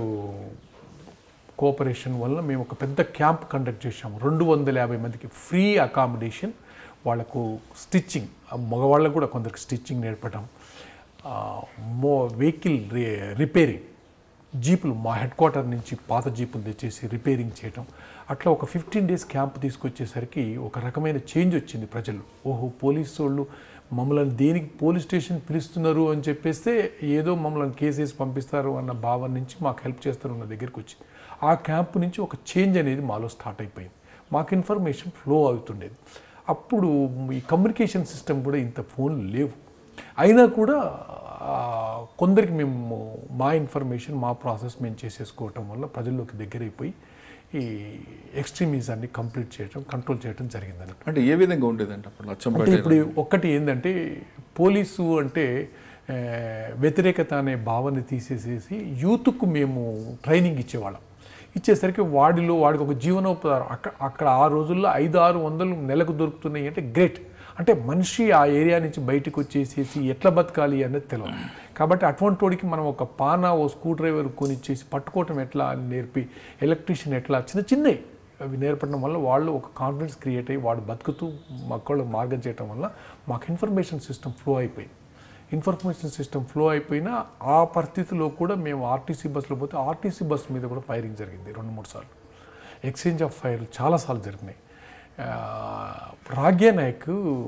కోఆపరేషన్ వల్ల మేము ఒక పెద్ద క్యాంప్ కండక్ట్ చేశాము రెండు వందల యాభై మందికి ఫ్రీ అకామిడేషన్ వాళ్ళకు స్టిచ్చింగ్ మగవాళ్ళకు కూడా కొందరికి స్టిచ్చింగ్ నేర్పడం ఆ, మో వెహికల్ రి రిపేరింగ్ జీపులు మా హెడ్ క్వార్టర్ నుంచి పాత జీపులు తెచ్చేసి రిపేరింగ్ చేయటం అట్లా ఒక ఫిఫ్టీన్ డేస్ క్యాంప్ తీసుకొచ్చేసరికి ఒక రకమైన చేంజ్ వచ్చింది ప్రజలు ఓహో పోలీసు వాళ్ళు మమ్మల్ని దేనికి పోలీస్ స్టేషన్ పిలుస్తున్నారు అని చెప్పేస్తే ఏదో మమ్మల్ని కేసేసి పంపిస్తారు అన్న భావన నుంచి మాకు హెల్ప్ చేస్తారు అన్న దగ్గరికి వచ్చి ఆ క్యాంప్ నుంచి ఒక చేంజ్ అనేది మాలో స్టార్ట్ అయిపోయింది మాకు ఇన్ఫర్మేషన్ ఫ్లో అవుతుండేది అప్పుడు ఈ కమ్యూనికేషన్ సిస్టమ్ కూడా ఇంత ఫోన్లు లేవు అయినా కూడా ఆ, కొందరికి మేము మా ఇన్ఫర్మేషన్ మా ప్రాసెస్ మేము చేసేసుకోవటం వల్ల ప్రజల్లోకి దగ్గరైపోయి ఈ ఎక్స్ట్రీమిజాన్ని కంప్లీట్ చేయడం కంట్రోల్ చేయడం జరిగిందని అంటే ఏ విధంగా ఉండేదండి అప్పుడు అంటే అచ్చంపేట ఇప్పుడు ఒక్కటి ఏంటంటే పోలీసు అంటే ఆ, వ్యతిరేకత అనే భావన తీసేసేసి యూత్కు మేము ట్రైనింగ్ ఇచ్చేవాళ్ళం ఇచ్చేసరికి వాడిలో వాడికి ఒక జీవనోపాధి అక్కడ అక్కడ ఆ రోజుల్లో ఐదు ఆరు వందలు నెలకు దొరుకుతున్నాయి అంటే గ్రేట్ అంటే మనిషి ఆ ఏరియా నుంచి బయటకు వచ్చేసేసి ఎట్లా బతకాలి అనేది తెలియదు కాబట్టి అటువంటి వాడికి మనం ఒక పాన ఓ స్క్రూ డ్రైవర్ కొనిచ్చేసి పట్టుకోవటం ఎట్లా అని నేర్పి ఎలక్ట్రీషియన్ ఎట్లా చిన్న చిన్నవి అవి నేర్పడం వల్ల వాళ్ళు ఒక కాన్ఫిడెన్స్ క్రియేట్ అయ్యి వాడు బతుకుతూ మక్కళ్ళు మార్గం చేయటం వల్ల మాకు ఇన్ఫర్మేషన్ సిస్టమ్ ఫ్లో అయిపోయింది ఇన్ఫర్మేషన్ సిస్టమ్ ఫ్లో అయిపోయినా ఆ పరిస్థితిలో కూడా మేము ఆర్టీసీ బస్సులో పోతే ఆర్టీసీ బస్సు మీద కూడా ఫైరింగ్ జరిగింది రెండు మూడు సార్లు ఎక్స్చేంజ్ ఆఫ్ ఫైర్ చాలాసార్లు జరిగినాయి ఆ, రాగ్యా నాయక్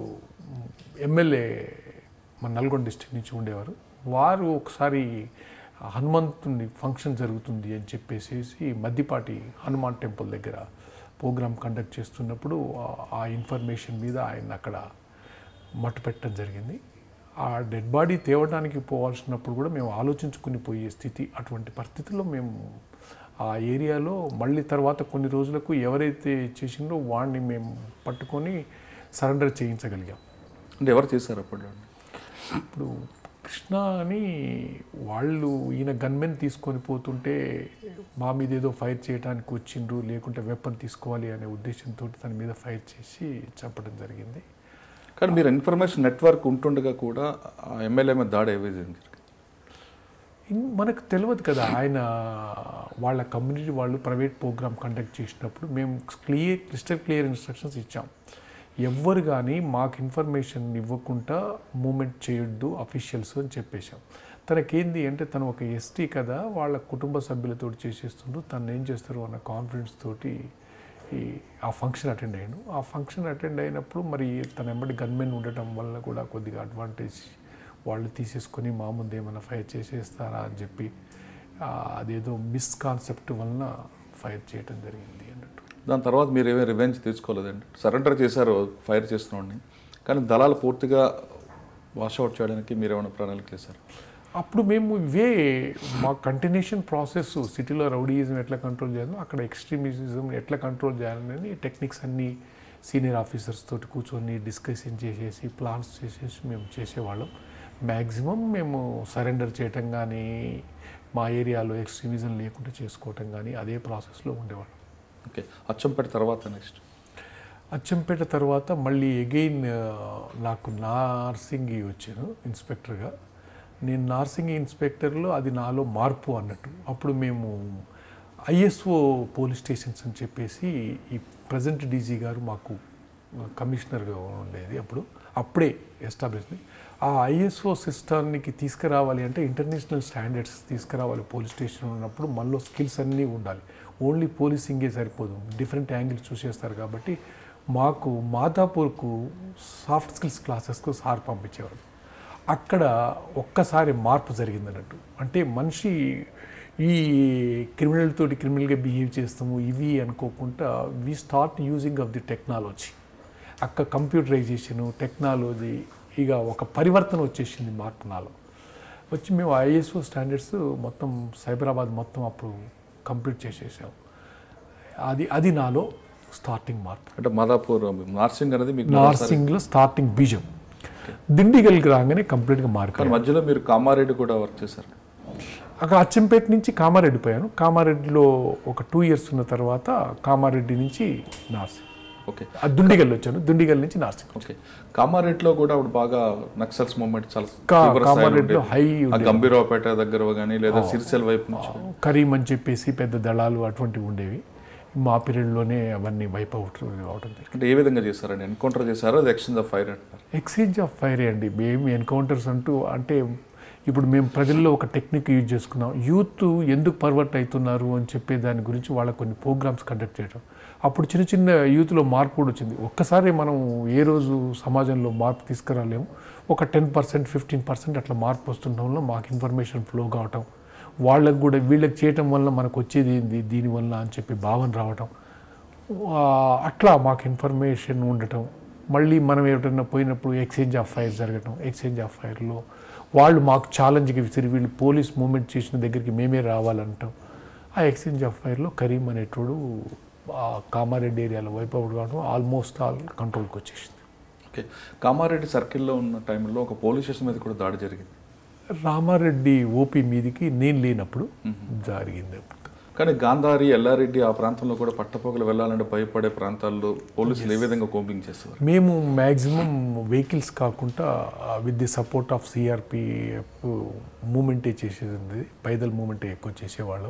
ఎమ్మెల్యే మన నల్గొండ డిస్టిక్ నుంచి ఉండేవారు వారు ఒకసారి హనుమంతుని ఫంక్షన్ జరుగుతుంది అని చెప్పేసి మద్దిపాటి హనుమాన్ టెంపుల్ దగ్గర ప్రోగ్రామ్ కండక్ట్ చేస్తున్నప్పుడు ఆ- ఆ ఇన్ఫర్మేషన్ మీద ఆయన అక్కడ మట్టు పెట్టడం జరిగింది ఆ డెడ్ బాడీ తేవడానికి పోవాల్సినప్పుడు కూడా మేము ఆలోచించుకుని పోయే స్థితి అటువంటి పరిస్థితుల్లో మేము ఆ ఏరియాలో మళ్ళీ తర్వాత కొన్ని రోజులకు ఎవరైతే చేసిందో వాడిని మేము పట్టుకొని సరెండర్ చేయించగలిగాం అంటే ఎవరు చేశారు అప్పుడు ఇప్పుడు కృష్ణ అని వాళ్ళు ఈయన గన్మెన్ తీసుకొని పోతుంటే మా మీద ఏదో ఫైర్ చేయడానికి వచ్చిండ్రు లేకుంటే వెపన్ తీసుకోవాలి అనే ఉద్దేశంతో తన మీద ఫైర్ చేసి చంపడం జరిగింది కానీ మీరు ఇన్ఫర్మేషన్ నెట్వర్క్ ఉంటుండగా కూడా ఆ ఎమ్మెల్యే మీద దాడి ఏ విధంగా జరిగింది ఇన్- మనకు తెలియదు కదా ఆయన వాళ్ళ కమ్యూనిటీ వాళ్ళు ప్రైవేట్ ప్రోగ్రామ్ కండక్ట్ చేసినప్పుడు మేము క్లియర్ క్రిస్టల్ క్లియర్ ఇన్స్ట్రక్షన్స్ ఇచ్చాం ఎవ్వరు కానీ మాకు ఇన్ఫర్మేషన్ ఇవ్వకుండా మూమెంట్ చేయొద్దు అఫీషియల్స్ అని చెప్పేశాం తనకేంది అంటే తను ఒక ఎస్టీ కదా వాళ్ళ కుటుంబ సభ్యులతో చేసేస్తుండ్రు తను ఏం చేస్తారు అన్న కాన్ఫిడెన్స్ తోటి ఈ ఆ ఫంక్షన్ అటెండ్ అయ్యాను ఆ ఫంక్షన్ అటెండ్ అయినప్పుడు మరి తన ఎంబడి గన్మెన్ ఉండటం వల్ల కూడా కొద్దిగా అడ్వాంటేజ్ వాళ్ళు తీసేసుకొని మా ముందు ఏమైనా ఫైర్ చేసేస్తారా అని చెప్పి ఆ, అదేదో మిస్కాన్సెప్ట్ వలన ఫైర్ చేయటం జరిగింది అన్నట్టు దాని తర్వాత మీరు ఏమీ రివెంజ్ తీసుకోలేదండి సరెండర్ చేశారు ఫైర్ చేసినోడిని కానీ దళాలు పూర్తిగా వాషౌట్ చేయడానికి మీరు ఏమైనా ప్రణాళిక చేశారు అప్పుడు మేము ఇవే మా కంటిన్యూషన్ ప్రాసెస్ సిటీలో రౌడీయిజం ఎట్లా కంట్రోల్ చేయాలో అక్కడ ఎక్స్ట్రీమిజం ఎట్లా కంట్రోల్ చేయాలని టెక్నిక్స్ అన్నీ సీనియర్ ఆఫీసర్స్ తోటి కూర్చొని డిస్కషన్ చేసేసి ప్లాన్స్ చేసేసి మేము చేసేవాళ్ళం మ్యాక్సిమం మేము సరెండర్ చేయటం కానీ మా ఏరియాలో ఎక్స్ట్రీమిజం లేకుండా చేసుకోవటం కానీ అదే ప్రాసెస్లో ఉండేవాళ్ళం ఓకే అచ్చంపేట తర్వాత నెక్స్ట్ అచ్చంపేట తర్వాత మళ్ళీ అగైన్ నాకు నార్సింగి వచ్చాను ఇన్స్పెక్టర్గా నేను నార్సింగి ఇన్స్పెక్టర్లో అది నాలో మార్పు అన్నట్టు అప్పుడు మేము ఐఎస్ఓ పోలీస్ స్టేషన్స్ అని చెప్పేసి ఈ ప్రజెంట్ డీజీ గారు మాకు కమిషనర్గా ఉండేది అప్పుడు అప్పుడే ఎస్టాబ్లిష్ ఆ ఐఎస్ఓ సిస్టానికి తీసుకురావాలి అంటే ఇంటర్నేషనల్ స్టాండర్డ్స్ తీసుకురావాలి పోలీస్ స్టేషన్ ఉన్నప్పుడు మనలో స్కిల్స్ అన్నీ ఉండాలి ఓన్లీ పోలీసింగే సరిపోదు డిఫరెంట్ యాంగిల్స్ చూసేస్తారు కాబట్టి మాకు మాదాపూర్కు సాఫ్ట్ స్కిల్స్ క్లాసెస్కు సార్ పంపించేవారు అక్కడ ఒక్కసారి మార్పు జరిగిందన్నట్టు అంటే మనిషి ఈ క్రిమినల్ తోటి క్రిమినల్గా బిహేవ్ చేస్తాము ఇవి అనుకోకుండా we start using of the technology అక్క కంప్యూటరైజేషను టెక్నాలజీ ఇక ఒక పరివర్తన వచ్చేసింది మార్పు నాలో వచ్చి మేము ఐఎస్ఓ స్టాండర్డ్స్ మొత్తం సైబరాబాద్ మొత్తం అప్పుడు కంప్లీట్ చేసేసాం అది అది నాలో స్టార్టింగ్ మార్పు అంటే మాదాపూర్ నార్సింగ్ అనేది మీకు నార్సింగ్లో స్టార్టింగ్ బీజం దిండిగల్కి రాగానే కంప్లీట్గా కానీ మారిపోయాను మధ్యలో మీరు కామారెడ్డి కూడా వర్క్ చేశారు అక్కడ అచ్చంపేట నుంచి కామారెడ్డి పోయాను కామారెడ్డిలో ఒక టూ ఇయర్స్ ఉన్న తర్వాత కామారెడ్డి నుంచి నార్సింగ్ ఓకే ఆ దుండిగల్ వచ్చాను దుండిగల్ నుంచి నార్సింగ్ ఓకే కామారెడ్డిలో కూడా అప్పుడు బాగా నక్సల్స్ మూవ్మెంట్ చాలా కా- తీవ్ర స్థాయిలో కామారెడ్డిలో ఉండేది. హై ఆ గంభీరావుపేట దగ్గర కానీ లేదా సిరిసిల్ల వైపు నుంచి కరీం అని చెప్పేసి పెద్ద దళాలు అటువంటివి ఉండేవి మా పీరియడ్లోనే అవన్నీ వైప్ అవుట్ అవడం జరిగింది అంటే ఏ విధంగా చేశారండి ఎన్కౌంటర్ చేశారో అది ఎక్స్చేంజ్ ఆఫ్ ఫైర్ అంటారు ఎక్స్చేంజ్ ఆఫ్ ఫైర్ అండి మేము ఎన్కౌంటర్స్ అంటూ అంటే ఇప్పుడు మేము ప్రజల్లో ఒక టెక్నిక్ యూజ్ చేసుకున్నాం యూత్ ఎందుకు పర్వర్ట్ అవుతున్నారు అని చెప్పే దాని గురించి వాళ్ళ కొన్ని ప్రోగ్రామ్స్ కండక్ట్ చేయడం అప్పుడు చిన్న చిన్న యూత్లో మార్పు కూడా వచ్చింది ఒక్కసారి మనం ఏ రోజు సమాజంలో మార్పు తీసుకురాలేము ఒక టెన్ పర్సెంట్ ఫిఫ్టీన్ పర్సెంట్ అట్లా మార్పు వస్తుండడంలో మాకు ఇన్ఫర్మేషన్ ఫ్లో కావటం వాళ్ళకు కూడా వీళ్ళకి చేయటం వల్ల మనకు వచ్చేది ఏంది దీనివల్ల అని చెప్పి భావన రావటం ఆ, అట్లా మాకు ఇన్ఫర్మేషన్ ఉండటం మళ్ళీ మనం ఎవరైనా పోయినప్పుడు ఎక్స్చేంజ్ ఆఫ్ ఫైర్ జరగటం ఎక్స్చేంజ్ ఆఫ్ ఫైర్లో వాళ్ళు మాకు ఛాలెంజ్కి విసిరి వీళ్ళు పోలీస్ మూమెంట్ చేసిన దగ్గరికి మేమే రావాలంటాం ఆ ఎక్స్చేంజ్ ఆఫ్ ఫైర్లో కరీం అనేటోడు ఆ కామారెడ్డి ఏరియాలో వైప్ అవుట్ కావడం ఆల్మోస్ట్ ఆల్ కంట్రోల్కి వచ్చేసింది ఓకే కామారెడ్డి సర్కిల్లో ఉన్న టైంలో ఒక పోలీస్ స్టేషన్ మీద కూడా దాడి జరిగింది రామారెడ్డి ఓపీ మీదికి నేను లేనప్పుడు జరిగింది కానీ గాంధారి ఎల్లారెడ్డి ఆ ప్రాంతంలో కూడా పట్టపగలు వెళ్ళాలంటే భయపడే ప్రాంతాల్లో పోలీసులు ఏ విధంగా కోంపింగ్ చేస్తారు మేము మ్యాక్సిమం వెహికల్స్ కాకుండా with the support of CRPF మూమెంటే చేసేది పైదల్ మూమెంటే ఎక్కువ చేసేవాళ్ళం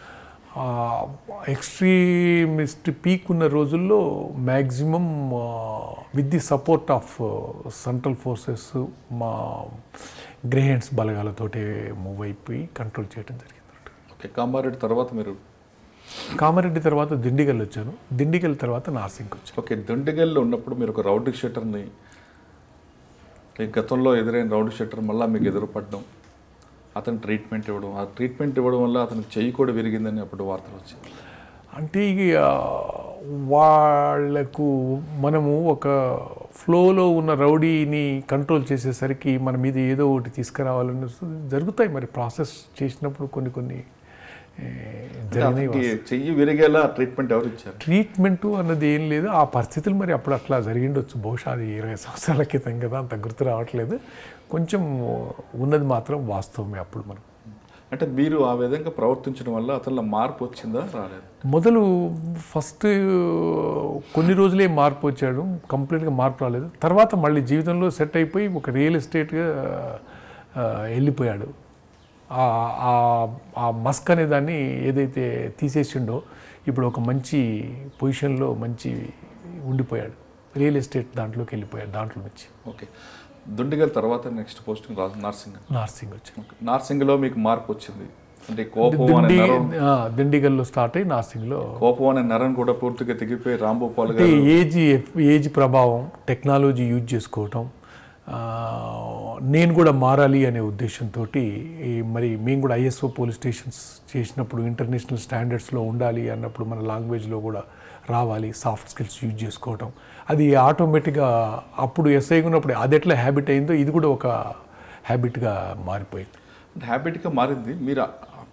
ఎక్స్ట్రీమిస్ట్ పీక్ ఉన్న రోజుల్లో maximum with the support of central forces మా గ్రేహెండ్స్ బలగాలతోటే మూవ్ అయిపోయి కంట్రోల్ చేయడం జరిగింది ఓకే కామారెడ్డి తర్వాత మీరు కామారెడ్డి తర్వాత దిండిగల్ వచ్చాను దిండిగల్ తర్వాత నార్సింగ్కి వచ్చాను ఓకే దుండిగల్లో ఉన్నప్పుడు మీరు ఒక రౌడీ షెటర్ని ఈ గతంలో ఎదురైన రౌడీ షెటర్ మళ్ళీ మీకు ఎదురుపడడం అతను ట్రీట్మెంట్ ఇవ్వడం ఆ ట్రీట్మెంట్ ఇవ్వడం వల్ల అతనికి చెయ్యి కూడా విరిగిందని అప్పుడు వార్తలు వచ్చాయి అంటే ఇక వాళ్లకు మనము ఒక ఫ్లోలో ఉన్న రౌడీని కంట్రోల్ చేసేసరికి మన మీద ఏదో ఒకటి తీసుకురావాలని జరుగుతాయి మరి ప్రాసెస్ చేసినప్పుడు కొన్ని కొన్ని ఏ, జరిగినాయి అతనికి చెయ్యి విరిగేలా ట్రీట్మెంట్ ఎవరు ఇచ్చారు ట్రీట్మెంటు అన్నది ఏం లేదు ఆ పరిస్థితులు మరి అప్పుడు అట్లా జరిగిండొచ్చు బహుశా అది ఇరవై సంవత్సరాల క్రితం కదా అంత గుర్తు రావట్లేదు కొంచెం ఉన్నది మాత్రం వాస్తవమే అప్పుడు మనం అంటే మీరు ఆ విధంగా ప్రవర్తించడం వల్ల అతనిలో మార్పు వచ్చిందా రాలేదు మొదలు ఫస్ట్ కొన్ని రోజులే మార్పు వచ్చాడు కంప్లీట్గా మార్పు రాలేదు తర్వాత మళ్ళీ జీవితంలో సెట్ అయిపోయి ఒక రియల్ ఎస్టేట్గా ఆ, వెళ్ళిపోయాడు ఆ- ఆ- ఆ మస్క్ అనే దాన్ని ఏదైతే తీసేసిండో ఇప్పుడు ఒక మంచి పొజిషన్లో మంచి ఉండిపోయాడు రియల్ ఎస్టేట్ దాంట్లోకి వెళ్ళిపోయాడు దాంట్లో నుంచి ఓకే దుండిగల్ తర్వాత నెక్స్ట్ పోస్టింగ్ రాజు నార్సింగ్ నార్సింగ్ వచ్చి ఓకే. నార్సింగ్లో మీకు మార్పు వచ్చింది అంటే కోపం అనే దిండి నరం ఆ, దిండిగల్లో స్టార్ట్ అయ్యి నార్సింగ్లో కోపం అనే నరం కూడా పూర్తిగా తెగిపోయి రాంభూపాల్ అంటే గారు ఏజ్ ఏజ్ ప్రభావం టెక్నాలజీ యూజ్ చేసుకోవటం ఆ, నేను కూడా మారాలి అనే ఉద్దేశంతో మరి మేము కూడా ఐఎస్ఓ పోలీస్ స్టేషన్స్ చేసినప్పుడు ఇంటర్నేషనల్ స్టాండర్డ్స్లో ఉండాలి అన్నప్పుడు మన లాంగ్వేజ్లో కూడా రావాలి సాఫ్ట్ స్కిల్స్ యూజ్ చేసుకోవటం అది ఆటోమేటిక్గా అప్పుడు ఎస్ఐ ఉన్నప్పుడు అది ఎట్లా హ్యాబిట్ అయిందో ఇది కూడా ఒక హ్యాబిట్గా మారిపోయింది అంటే హ్యాబిట్గా మారింది మీరు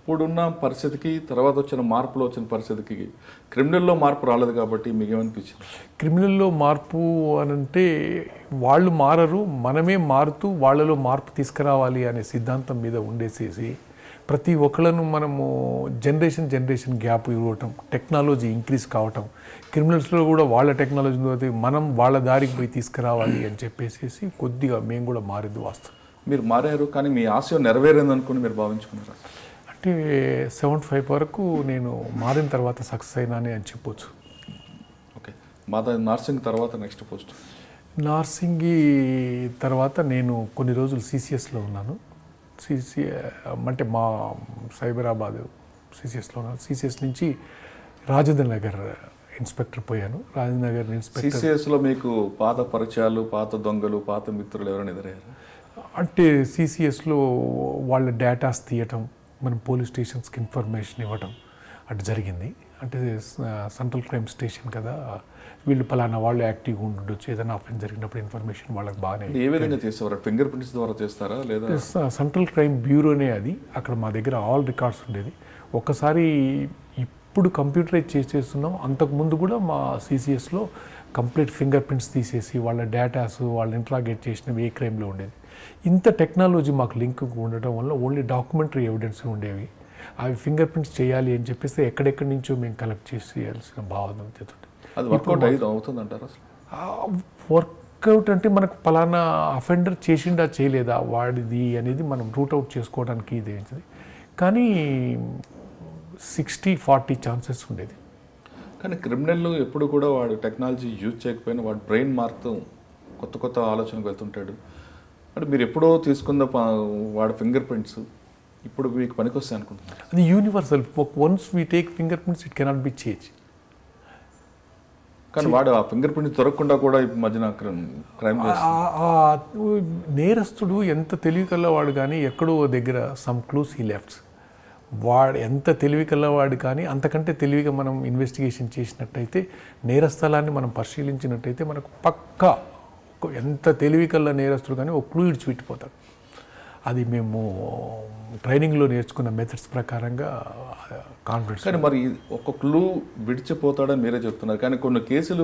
అప్పుడున్న పరిస్థితికి తర్వాత వచ్చిన మార్పులో వచ్చిన పరిస్థితికి క్రిమినల్లో మార్పు రాలేదు కాబట్టి మీకు ఏమనిపించింది క్రిమినల్లో మార్పు అని అంటే వాళ్ళు మారరు మనమే మారుతూ వాళ్ళలో మార్పు తీసుకురావాలి అనే సిద్ధాంతం మీద ఉండేసేసి ప్రతి ఒక్కళ్ళను మనము జనరేషన్ జనరేషన్ గ్యాప్ ఇవ్వటం టెక్నాలజీ ఇంక్రీజ్ కావటం క్రిమినల్స్లో కూడా వాళ్ళ టెక్నాలజీ పోతే మనం వాళ్ళ దారికి పోయి తీసుకురావాలి అని చెప్పేసి కొద్దిగా మేము కూడా మారింది వాస్తవం మీరు మారారు కానీ మీ ఆశయం నెరవేరింది అనుకుని మీరు భావించుకున్నారు అంటే సెవెంటీ ఫైవ్ వరకు నేను మారిన తర్వాత సక్సెస్ అయినానే అని చెప్పొచ్చు ఓకే మాదా నర్సింగ్ తర్వాత నెక్స్ట్ పోస్ట్ నార్సింగి తర్వాత నేను కొన్ని రోజులు సిసిఎస్లో ఉన్నాను సిసి అంటే మా సైబరాబాద్ సిసిఎస్లో ఉన్నాను సిసిఎస్ నుంచి రాజేంద్ర నగర్ ఇన్స్పెక్టర్ పోయాను రాజేంద్ర నగర్ ఇన్స్పెక్టర్ సిసిఎస్లో మీకు పాత పరిచయాలు పాత దొంగలు పాత మిత్రులు ఎవరైనా ఎదురయ్యారు అంటే సిసిఎస్లో వాళ్ళ డేటాస్ తీయటం మనం పోలీస్ స్టేషన్స్కి ఇన్ఫర్మేషన్ ఇవ్వటం అటు జరిగింది అంటే సెంట్రల్ క్రైమ్ స్టేషన్ కదా వీళ్ళు పలానా వాళ్ళు యాక్టివ్గా ఉండొచ్చు ఏదైనా అఫెన్స్ జరిగినప్పుడు ఇన్ఫర్మేషన్ వాళ్ళకి బాగానే అంటే ఏ విధంగా చేసేవారు ఫింగర్ ప్రింట్స్ ద్వారా చేస్తారా లేదా స- సెంట్రల్ క్రైమ్ బ్యూరోనే అది అక్కడ మా దగ్గర ఆల్ రికార్డ్స్ ఉండేది ఒక్కసారి ఇప్పుడు కంప్యూటరైజ్ చేసేస్తున్నాం అంతకుముందు కూడా మా సిసిఎస్లో కంప్లీట్ ఫింగర్ ప్రింట్స్ తీసేసి వాళ్ళ డేటాస్ వాళ్ళు ఇంట్రాగేట్ చేసినవి ఏ క్రైమ్లో ఉండేది ఇంత టెక్నాలజీ మాకు లింక్ ఉండటం వల్ల ఓన్లీ డాక్యుమెంటరీ ఎవిడెన్స్ ఉండేవి అవి ఫింగర్ ప్రింట్స్ చేయాలి అని చెప్పేసి ఎక్కడెక్కడి నుంచో మేము కలెక్ట్ చేసేయాల్సిన భావన చేస్తుండే అది వర్కౌట్ అయ్యి అవుతుంది అంటారా అసలు వర్కౌట్ అంటే మనకు పలానా అఫెండర్ చేసిండా చేయలేదా వాడిది అనేది మనం రూట్ అవుట్ చేసుకోవడానికి ఇది ఏంటిది కానీ సిక్స్టీ ఫార్టీ ఛాన్సెస్ ఉండేది కానీ క్రిమినల్ ఎప్పుడు కూడా వాడు టెక్నాలజీ యూజ్ చేయకపోయినా వాడు బ్రెయిన్ మారుతూ కొత్త కొత్త ఆలోచనకు వెళ్తుంటాడు అంటే మీరు ఎప్పుడో తీసుకున్న ప- వాడి ఫింగర్ ప్రింట్స్ ఇప్పుడు మీకు పనికొస్తాయి అనుకుంటున్నారు అది universal once we take fingerprints it cannot be change కానీ వాడు ఆ ఫింగర్ ప్రింట్ దొరకకుండా కూడా ఈ మధ్యన క్రైమ్ చేస్తారు ఆ నేరస్తుడు ఎంత తెలివి కల్లవాడు కానీ ఎక్కడో ఓ దగ్గర సమ్ క్లూస్ హీ లెఫ్ట్స్ వాడు ఎంత తెలివి కల్లవాడు కానీ అంతకంటే తెలివిగా మనం ఇన్వెస్టిగేషన్ చేసినట్టయితే నేరస్థలాన్ని మనం పరిశీలించినట్టయితే మనకు పక్కా ఒక- ఎంత తెలివి కల్ల నేరస్తుడు కానీ ఒక క్లూ ఇడిచిపెట్టిపోతాడు అది మేము ట్రైనింగ్లో నేర్చుకున్న మెథడ్స్ ప్రకారంగా కాన్ఫిడెన్స్ కానీ మరి ఒక క్లూ విడిచిపోతాడని మీరే చెప్తున్నారు కానీ కొన్ని కేసులు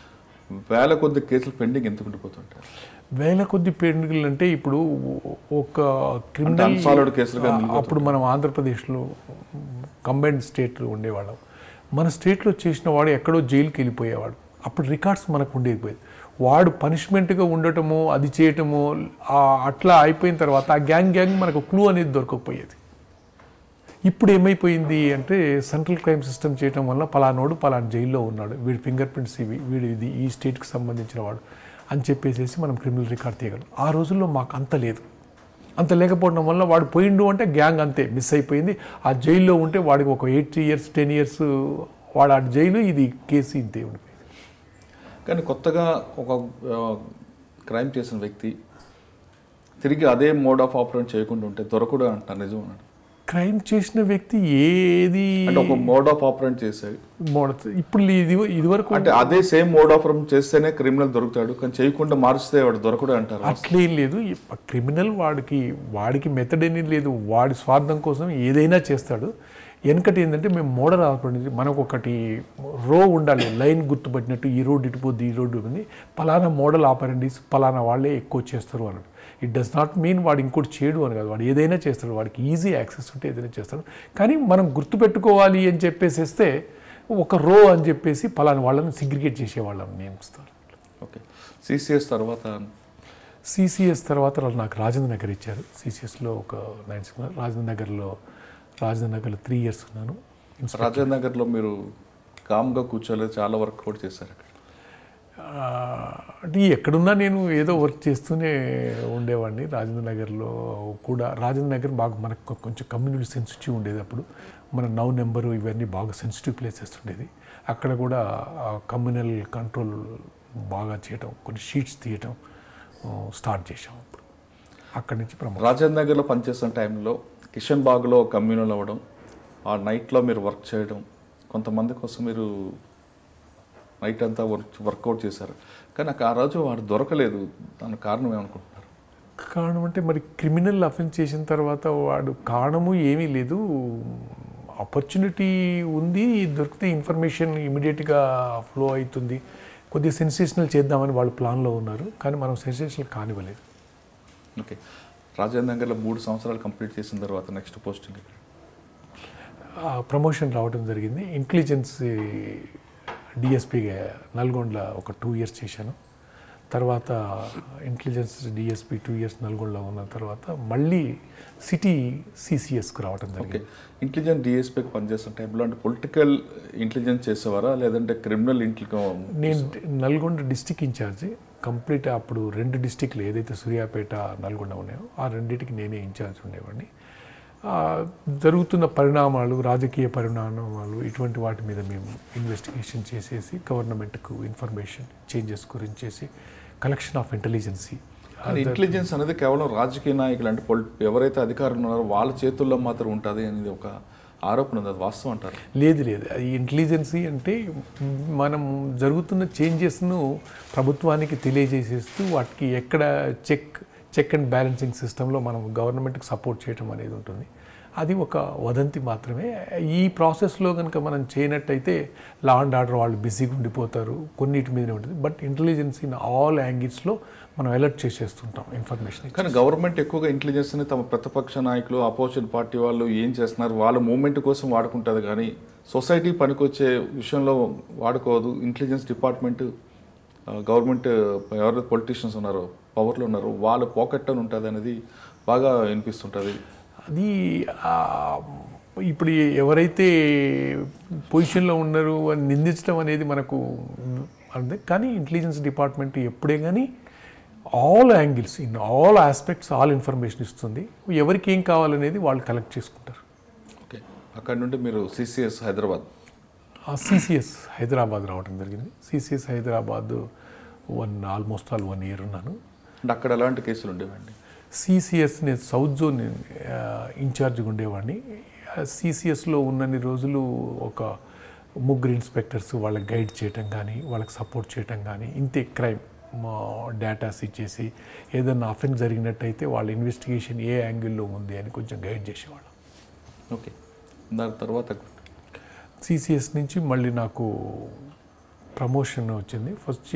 వేల కొద్ది కేసులు పెండింగ్ ఎందుకు ఉండిపోతుంటాయి వేల కొద్ది పెండుగులు అంటే ఇప్పుడు ఒక అంటే క్రిమినల్ unsolved కేసులుగా ఆ, అప్పుడు మనం ఆంధ్రప్రదేశ్లో కంబైన్డ్ స్టేట్లో ఉండేవాళ్ళం మన స్టేట్లో చేసిన వాడు ఎక్కడో జైలుకి వెళ్ళిపోయేవాడు అప్పుడు రికార్డ్స్ మనకు ఉండేది పోయేది వాడు పనిష్మెంట్గా ఉండటము అది చేయటము ఆ, అట్లా అయిపోయిన తర్వాత ఆ గ్యాంగ్ గ్యాంగ్ మనకు క్లూ అనేది దొరకకపోయేది ఇప్పుడు ఏమైపోయింది అంటే సెంట్రల్ క్రైమ్ సిస్టమ్ చేయటం వల్ల పలానోడు పలానా జైల్లో ఉన్నాడు వీడి ఫింగర్ ప్రింట్స్ ఇవి వీడు ఇది ఈ స్టేట్కి సంబంధించిన వాడు అని చెప్పేసి మనం క్రిమినల్ రికార్డ్ తీయగలం ఆ రోజుల్లో మాకు అంత లేదు అంత లేకపోవడం వల్ల వాడు పోయిండు అంటే గ్యాంగ్ అంతే మిస్ అయిపోయింది ఆ జైల్లో ఉంటే వాడికి ఒక ఎయిట్ ఇయర్స్ టెన్ ఇయర్స్ వాడు ఆ జైలు ఇది కేసు ఇంతే ఉండిపోయింది కానీ కొత్తగా ఒక క్రైమ్ చేసిన వ్యక్తి తిరిగి అదే మోడ్ ఆఫ్ ఆపరేట్ చేయకుండా ఉంటే దొరకడు అంటారు నిజం అన్నాడు క్రైమ్ చేసిన వ్యక్తి ఏది అంటే ఒక మోడ్ ఆఫ్ ఆపరేట్ చేశాడు మోడ- ఇప్పుడు ఇది ఇదివరకు అంటే అదే సేమ్ మోడ్ ఆఫ్ చేస్తేనే క్రిమినల్ దొరుకుతాడు కానీ చేయకుండా మారుస్తే వాడు దొరకడు అంటారు అట్లేం లేదు ఈ క్రిమినల్ వాడికి వాడికి మెథడ్ ఏమీ లేదు వాడి స్వార్థం కోసం ఏదైనా చేస్తాడు వెనకటి ఏంటంటే మేము మోడల్ ఆపరేట్ మనకు ఒకటి రో ఉండాలి లైన్ గుర్తుపట్టినట్టు ఈ రోడ్డు ఇటుపోద్ది ఈ రోడ్డు ఉంది పలానా మోడల్ ఆపరెండీస్ పలానా వాళ్ళే ఎక్కువ చేస్తారు అన్నాడు ఇట్ డస్ నాట్ మీన్ వాడు ఇంకోటి చేయడు అని కాదు వాడు ఏదైనా చేస్తాడు వాడికి ఈజీ యాక్సెస్ ఉంటే ఏదైనా చేస్తాడు కానీ మనం గుర్తుపెట్టుకోవాలి అని చెప్పేసేస్తే ఒక రో అని చెప్పేసి పలానా వాళ్ళని సిగ్రిగేట్ చేసేవాళ్ళని నియమిస్తారు ఓకే సిసిఎస్ తర్వాత సిసిఎస్ తర్వాత వాళ్ళు నాకు రాజేంద్ర నగర్ ఇచ్చారు సిసిఎస్లో ఒక నైన్ సిక్స్ రాజేంద్ర నగర్లో రాజేంద్ర నగర్లో త్రీ ఇయర్స్ ఉన్నాను రాజేంద్ర నగర్లో మీరు కామ్గా కూర్చోలేదు చాలా వర్క్ కూడా చేశారు అక్కడ ఆ, అంటే ఎక్కడున్నా నేను ఏదో వర్క్ చేస్తూనే ఉండేవాడిని రాజేంద్ర నగర్లో కూడా రాజేంద్ర నగర్ బాగా మనకు కొ- కొంచెం కమ్యూనిటీ సెన్సిటివ్ ఉండేది అప్పుడు మన నౌ నెంబరు ఇవన్నీ బాగా సెన్సిటివ్ ప్లేసెస్ ఉండేది అక్కడ కూడా కమ్యూనల్ కంట్రోల్ బాగా చేయటం కొన్ని షీట్స్ తీయటం ఆ, స్టార్ట్ చేసాం అప్పుడు అక్కడి నుంచి ప్రమోషన్ రాజేంద్ర నగర్లో పనిచేస్తున్న టైంలో కిషన్ బాగ్లో కమ్యూనల్ అవ్వడం ఆ నైట్లో మీరు వర్క్ చేయడం కొంతమంది కోసం మీరు నైట్ అంతా వర్క్ వర్కౌట్ చేశారు కానీ నాకు ఆ రోజు వాడు దొరకలేదు దానికి కారణం ఏమనుకుంటున్నారు కారణం అంటే మరి క్రిమినల్ అఫెన్స్ చేసిన తర్వాత వాడు కారణము ఏమీ లేదు ఆపర్చునిటీ ఉంది దొరికితే ఇన్ఫర్మేషన్ ఇమీడియట్గా ఫ్లో అవుతుంది కొద్దిగా సెన్సేషనల్ చేద్దామని వాళ్ళు ప్లాన్లో ఉన్నారు కానీ మనం సెన్సేషనల్ కానివ్వలేదు ఓకే రాజేంద్ర నగర్లో మూడు సంవత్సరాలు కంప్లీట్ చేసిన తర్వాత నెక్స్ట్ పోస్టింగ్ ఆ ప్రమోషన్ రావడం జరిగింది ఇంటెలిజెన్స్ డిఎస్పీగా నల్గొండలో ఒక టూ ఇయర్స్ చేశాను తర్వాత ఇంటెలిజెన్స్ డిఎస్పీ టూ ఇయర్స్ నల్గొండలో ఉన్న తర్వాత మళ్ళీ సిటీ సిసిఎస్కు రావడం ఓకే జరిగింది ఇంటెలిజెన్స్ డిఎస్పీకి పనిచేస్తున్న టైంలో అంటే పొలిటికల్ ఇంటెలిజెన్స్ చేసేవారా లేదంటే క్రిమినల్ ఇంటెలిజెన్స్ నేను నల్గొండ డిస్టిక్ ఇన్ఛార్జ్ కంప్లీట్ అప్పుడు రెండు డిస్టిక్లు ఏదైతే సూర్యాపేట నల్గొండ ఉన్నాయో ఆ రెండింటికి నేనే ఇన్ఛార్జ్ ఉండేవాడిని ఆ, జరుగుతున్న పరిణామాలు రాజకీయ పరిణామాలు ఇటువంటి వాటి మీద మేము ఇన్వెస్టిగేషన్ చేసేసి గవర్నమెంట్కు ఇన్ఫర్మేషన్ చేంజెస్ గురించి చేసి కలెక్షన్ ఆఫ్ ఇంటెలిజెన్సీ కానీ ఇంటెలిజెన్స్ అనేది కేవలం రాజకీయ నాయకులు అంటే పొలి ఎవరైతే అధికారులు ఉన్నారో వాళ్ళ చేతుల్లో మాత్రం ఉంటుంది అనేది ఒక ఆరోపణ ఉంది అది వాస్తవం అంటారు లేదు లేదు అది ఇంటెలిజెన్సీ అంటే మనం జరుగుతున్న చేంజెస్ను ప్రభుత్వానికి తెలియజేసేస్తూ వాటికి ఎక్కడ చెక్ చెక్ అండ్ బ్యాలెన్సింగ్ సిస్టంలో మనం గవర్నమెంట్కి సపోర్ట్ చేయడం అనేది ఉంటుంది అది ఒక వదంతి మాత్రమే ఈ ప్రాసెస్లో కనుక మనం చేయనట్టయితే లా అండ్ ఆర్డర్ వాళ్ళు బిజీగా ఉండిపోతారు కొన్నిటి మీదనే ఉంటుంది బట్ ఇంటెలిజెన్స్ ఇన్ ఆల్ యాంగిల్స్లో మనం అలర్ట్ చేసేస్తుంటాం ఇన్ఫర్మేషన్ కానీ గవర్నమెంట్ ఎక్కువగా ఇంటెలిజెన్స్ని తమ ప్రతిపక్ష నాయకులు అపోజిషన్ పార్టీ వాళ్ళు ఏం చేస్తున్నారు వాళ్ళ మూమెంట్ కోసం వాడుకుంటుంది కానీ సొసైటీ పనికొచ్చే విషయంలో వాడుకోవద్దు ఇంటెలిజెన్స్ డిపార్ట్మెంట్ గవర్నమెంట్ ఎవరైతే పొలిటీషియన్స్ ఉన్నారో పవర్లో ఉన్నారో వాళ్ళ పాకెట్ అని ఉంటుంది అనేది బాగా వినిపిస్తుంటుంది అది ఆ, ఇప్పుడు ఎవరైతే పొజిషన్లో ఉన్నారో అని నిందించడం అనేది మనకు అదే కానీ ఇంటెలిజెన్స్ డిపార్ట్మెంట్ ఎప్పుడే కానీ all angles in all aspects all information ఇస్తుంది ఎవరికి ఏం కావాలనేది వాళ్ళు కలెక్ట్ చేసుకుంటారు ఓకే అక్కడ నుండి మీరు సిసిఎస్ హైదరాబాద్ ఆ సిసిఎస్ హైదరాబాద్ రావడం జరిగింది CCS Hyderabad one almost all one year ఉన్నాను అంటే అక్కడ ఎలాంటి కేసులు ఉండేవండి సిసిఎస్ నేను సౌత్ జోన్ ఆ, ఇన్ఛార్జ్గా ఉండేవాడిని సిసిఎస్లో ఉన్నన్ని రోజులు ఒక ముగ్గురు ఇన్స్పెక్టర్స్ వాళ్ళకి గైడ్ చేయటం కానీ వాళ్ళకి సపోర్ట్ చేయటం కానీ ఇంతే క్రైమ్ డేటాస్ ఇచ్చేసి ఏదన్నా అఫెన్స్ జరిగినట్టయితే వాళ్ళ ఇన్వెస్టిగేషన్ ఏ యాంగిల్లో ఉంది అని కొంచెం గైడ్ చేసేవాళ్ళం ఓకే దాని తర్వాత సిసిఎస్ నుంచి మళ్ళీ నాకు ప్రమోషన్ వచ్చింది ఫస్ట్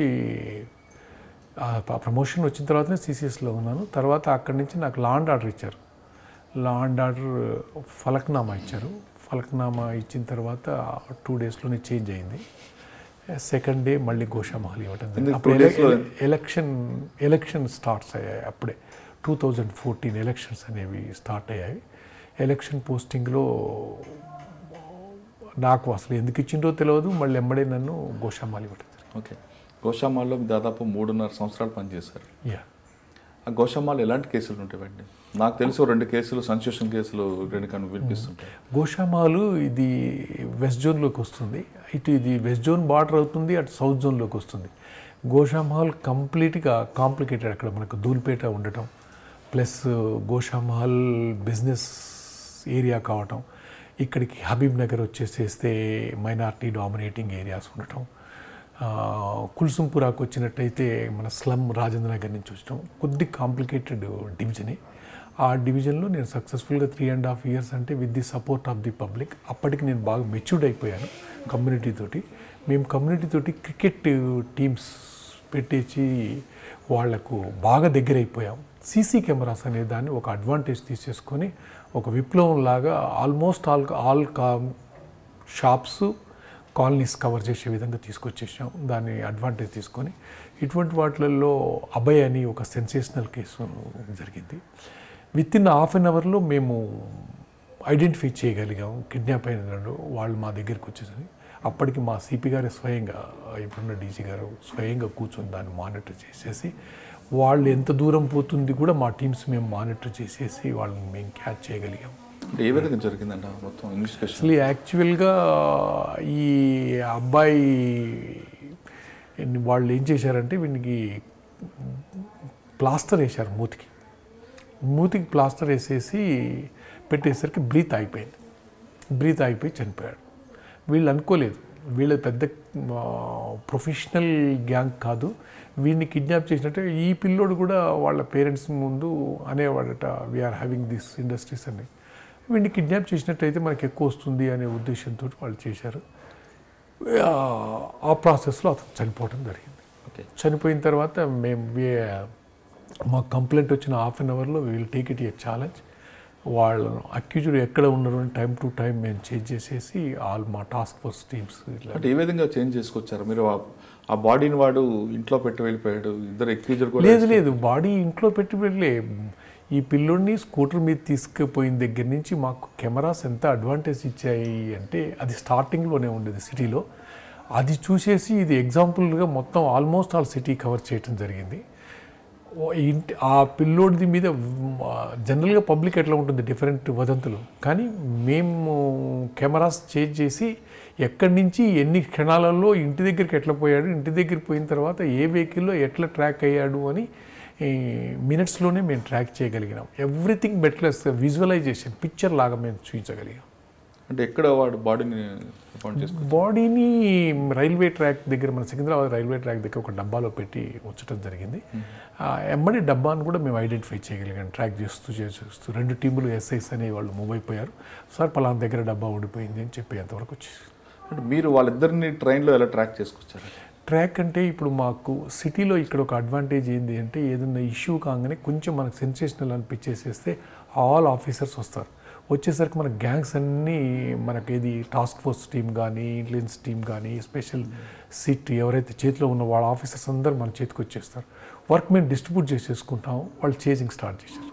ఆ ప్రమోషన్ వచ్చిన తర్వాతనే సిసిఎస్లో ఉన్నాను తర్వాత అక్కడి నుంచి నాకు లా అండ్ ఆర్డర్ ఇచ్చారు లా అండ్ ఆర్డర్ ఫలక్నామా ఇచ్చారు ఫలక్నామా ఇచ్చిన తర్వాత టూ డేస్లోనే చేంజ్ అయింది సెకండ్ డే మళ్ళీ గోషామహల్ ఇవ్వటం జరిగింది ఎందుకు అప్పుడు two days లో? ఎలక్షన్ ఎలక్షన్ స్టార్ట్స్ అయ్యాయి అప్పుడే టూ థౌజండ్ ఫోర్టీన్ ఎలక్షన్స్ అనేవి స్టార్ట్ అయ్యాయి ఎలక్షన్ పోస్టింగ్లో నాకు అసలు ఎందుకు ఇచ్చిండో తెలియదు మళ్ళీ ఎంబడే నన్ను గోషామాలి ఇవ్వటం జరిగింది ఓకే గోషామాల్లో దాదాపు మూడున్నర సంవత్సరాలు పనిచేశారు యా ఆ గోషామాల్ ఎలాంటి కేసులు ఉంటాయండి నాకు తెలిసి ఓ రెండు కేసులు సంశోషణ కేసులు రెండు కను వినిపిస్తుంటాయి గోషామాలు ఇది వెస్ట్ జోన్లోకి వస్తుంది ఇటు ఇది వెస్ట్ జోన్ బార్డర్ అవుతుంది అటు సౌత్ జోన్లోకి వస్తుంది గోషామహల్ కంప్లీట్గా కాంప్లికేటెడ్ అక్కడ మనకు ధూల్పేట ఉండటం ప్లస్ గోషామహల్ బిజినెస్ ఏరియా కావటం ఇక్కడికి హబీబ్ నగర్ వచ్చేసేస్తే మైనార్టీ డామినేటింగ్ ఏరియాస్ ఉండటం ఆ, కుల్సుంపురాకు వచ్చినట్టయితే మన స్లమ్ రాజేంద్ర నగర్ నుంచి వచ్చటం కొద్ది కాంప్లికేటెడ్ డివిజనే ఆ డివిజన్లో నేను సక్సెస్ఫుల్గా త్రీ అండ్ హాఫ్ ఇయర్స్ అంటే with the support of the public అప్పటికి నేను బాగా మెచ్యూర్డ్ అయిపోయాను కమ్యూనిటీ తోటి మేము కమ్యూనిటీ తోటి క్రికెట్ టీమ్స్ పెట్టేసి వాళ్లకు బాగా దగ్గర అయిపోయాం సీసీ కెమెరాస్ అనే దాన్ని ఒక అడ్వాంటేజ్ తీసేసుకొని ఒక విప్లవం లాగా ఆల్మోస్ట్ ఆల్ ఆల్ కా షాప్స్ కాలనీస్ కవర్ చేసే విధంగా తీసుకొచ్చేసాం దాన్ని అడ్వాంటేజ్ తీసుకొని ఇటువంటి వాటిలలో అభయ్ అని ఒక సెన్సేషనల్ కేసు జరిగింది విత్ ఇన్ హాఫ్ అన్ అవర్లో మేము ఐడెంటిఫై చేయగలిగాం కిడ్నాప్ అయిన వాళ్ళు వాళ్ళు మా దగ్గరికి వచ్చేసరి అప్పటికి మా సిపి గారు స్వయంగా ఇప్పుడున్న డీజీ గారు స్వయంగా కూర్చొని దాన్ని మానిటర్ చేసేసి వాళ్ళు ఎంత దూరం పోతుంది కూడా మా టీమ్స్ మేము మానిటర్ చేసేసి వాళ్ళని మేము క్యాచ్ చేయగలిగాం అంటే ఏ విధంగా జరిగిందంట మొత్తం ఇన్వెస్టిగేషన్ అసలు యాక్చువల్గా ఈ అబ్బాయి వాళ్ళు ఏం చేశారంటే వీనికి ప్లాస్టర్ వేశారు మూతికి మూతికి ప్లాస్టర్ వేసేసి పెట్టేసరికి బ్రీత్ ఆగిపోయింది బ్రీత్ ఆగిపోయి చనిపోయాడు వీళ్ళు అనుకోలేదు వీళ్ళ పెద్ద ప్రొఫెషనల్ గ్యాంగ్ కాదు వీడిని కిడ్నాప్ చేసినట్టే ఈ పిల్లోడు కూడా వాళ్ళ పేరెంట్స్ ముందు అనేవాడట వీఆర్ హ్యావింగ్ దిస్ ఇండస్ట్రీస్ అని వీడిని కిడ్నాప్ చేసినట్టయితే మనకి ఎక్కువ వస్తుంది అనే ఉద్దేశంతో వాళ్ళు చేశారు ఆ, ఆ ప్రాసెస్లో అతను చనిపోవడం జరిగింది ఓకే చనిపోయిన తర్వాత మేము we- మా కంప్లైంట్ వచ్చిన హాఫ్ అన్ అవర్లో will take it a challenge వాళ్ళను అక్యూజ్డ్ ఎక్కడ ఉన్నారు అని టైం టు టైం మేము చేంజ్ చేసేసి ఆల్ మా టాస్క్ ఫోర్స్ టీమ్స్ ఇట్లా అంటే ఏ విధంగా చేంజ్ చేసుకొచ్చారు మీరు ఆ- ఆ బాడీని వాడు ఇంట్లో పెట్టి వెళ్ళిపోయాడు ఇద్దరు ఎక్యూజర్ కూడా లేదు లేదు బాడీ ఇంట్లో పెట్టి వెళ్ళే ఈ పిల్లోడిని స్కూటర్ మీద తీసుకుపోయిన దగ్గర నుంచి మాకు కెమెరాస్ ఎంత అడ్వాంటేజ్ ఇచ్చాయి అంటే అది స్టార్టింగ్లోనే ఉండేది సిటీలో అది చూసేసి ఇది ఎగ్జాంపుల్గా మొత్తం ఆల్మోస్ట్ ఆల్ సిటీ కవర్ చేయడం జరిగింది ఓ ఇంటి ఆ పిల్లోడిది మీద జనరల్గా పబ్లిక్ ఎట్లా ఉంటుంది డిఫరెంట్ వదంతులు కానీ మేము కెమెరాస్ చేంజ్ చేసి ఎక్కడి నుంచి ఎన్ని క్షణాలలో ఇంటి దగ్గరికి ఎట్లా పోయాడు ఇంటి దగ్గరికి పోయిన తర్వాత ఏ వెహికల్లో ఎట్లా ట్రాక్ అయ్యాడు అని మినిట్స్లోనే మేము ట్రాక్ చేయగలిగినాం ఎవ్రీథింగ్ బెట్లెస్ విజువలైజేషన్ పిక్చర్ లాగా మేము చూపించగలిగాం అంటే ఎక్కడ వాడు బాడీని ఫౌండ్ చేసుకున్నారు బాడీని రైల్వే ట్రాక్ దగ్గర మన సికింద్రాబాద్ రైల్వే ట్రాక్ దగ్గర ఒక డబ్బాలో పెట్టి ఉంచడం జరిగింది ఆ ఎమ్మడి డబ్బాను కూడా మేము ఐడెంటిఫై చేయగలిగాం ట్రాక్ చేస్తూ చేస్తూ రెండు టీములు ఎస్ఐస్ అనే వాళ్ళు మూవ్ అయిపోయారు సార్ పలానా దగ్గర డబ్బా ఓడిపోయింది అని చెప్పేంతవరకు వచ్చేసి అంటే మీరు వాళ్ళిద్దరిని ట్రైన్లో ఎలా ట్రాక్ చేసుకొచ్చారు ట్రాక్ అంటే ఇప్పుడు మాకు సిటీలో ఇక్కడ ఒక అడ్వాంటేజ్ ఏంటి అంటే ఏదైనా ఇష్యూ కాగానే కొంచెం మనకు సెన్సేషనల్ అనిపించేసేస్తే ఆల్ ఆఫీసర్స్ వస్తారు వచ్చేసరికి మన గ్యాంగ్స్ అన్నీ మనకి ఏది టాస్క్ ఫోర్స్ టీమ్ కానీ ఇంటెలిజెన్స్ టీమ్ కానీ స్పెషల్ సిట్ ఎవరైతే చేతిలో ఉన్న వాళ్ళ ఆఫీసర్స్ అందరూ మన చేతికి వచ్చేస్తారు వర్క్ మేము డిస్ట్రిబ్యూట్ చేసేసుకుంటాం వాళ్ళు చేసింగ్ స్టార్ట్ చేశారు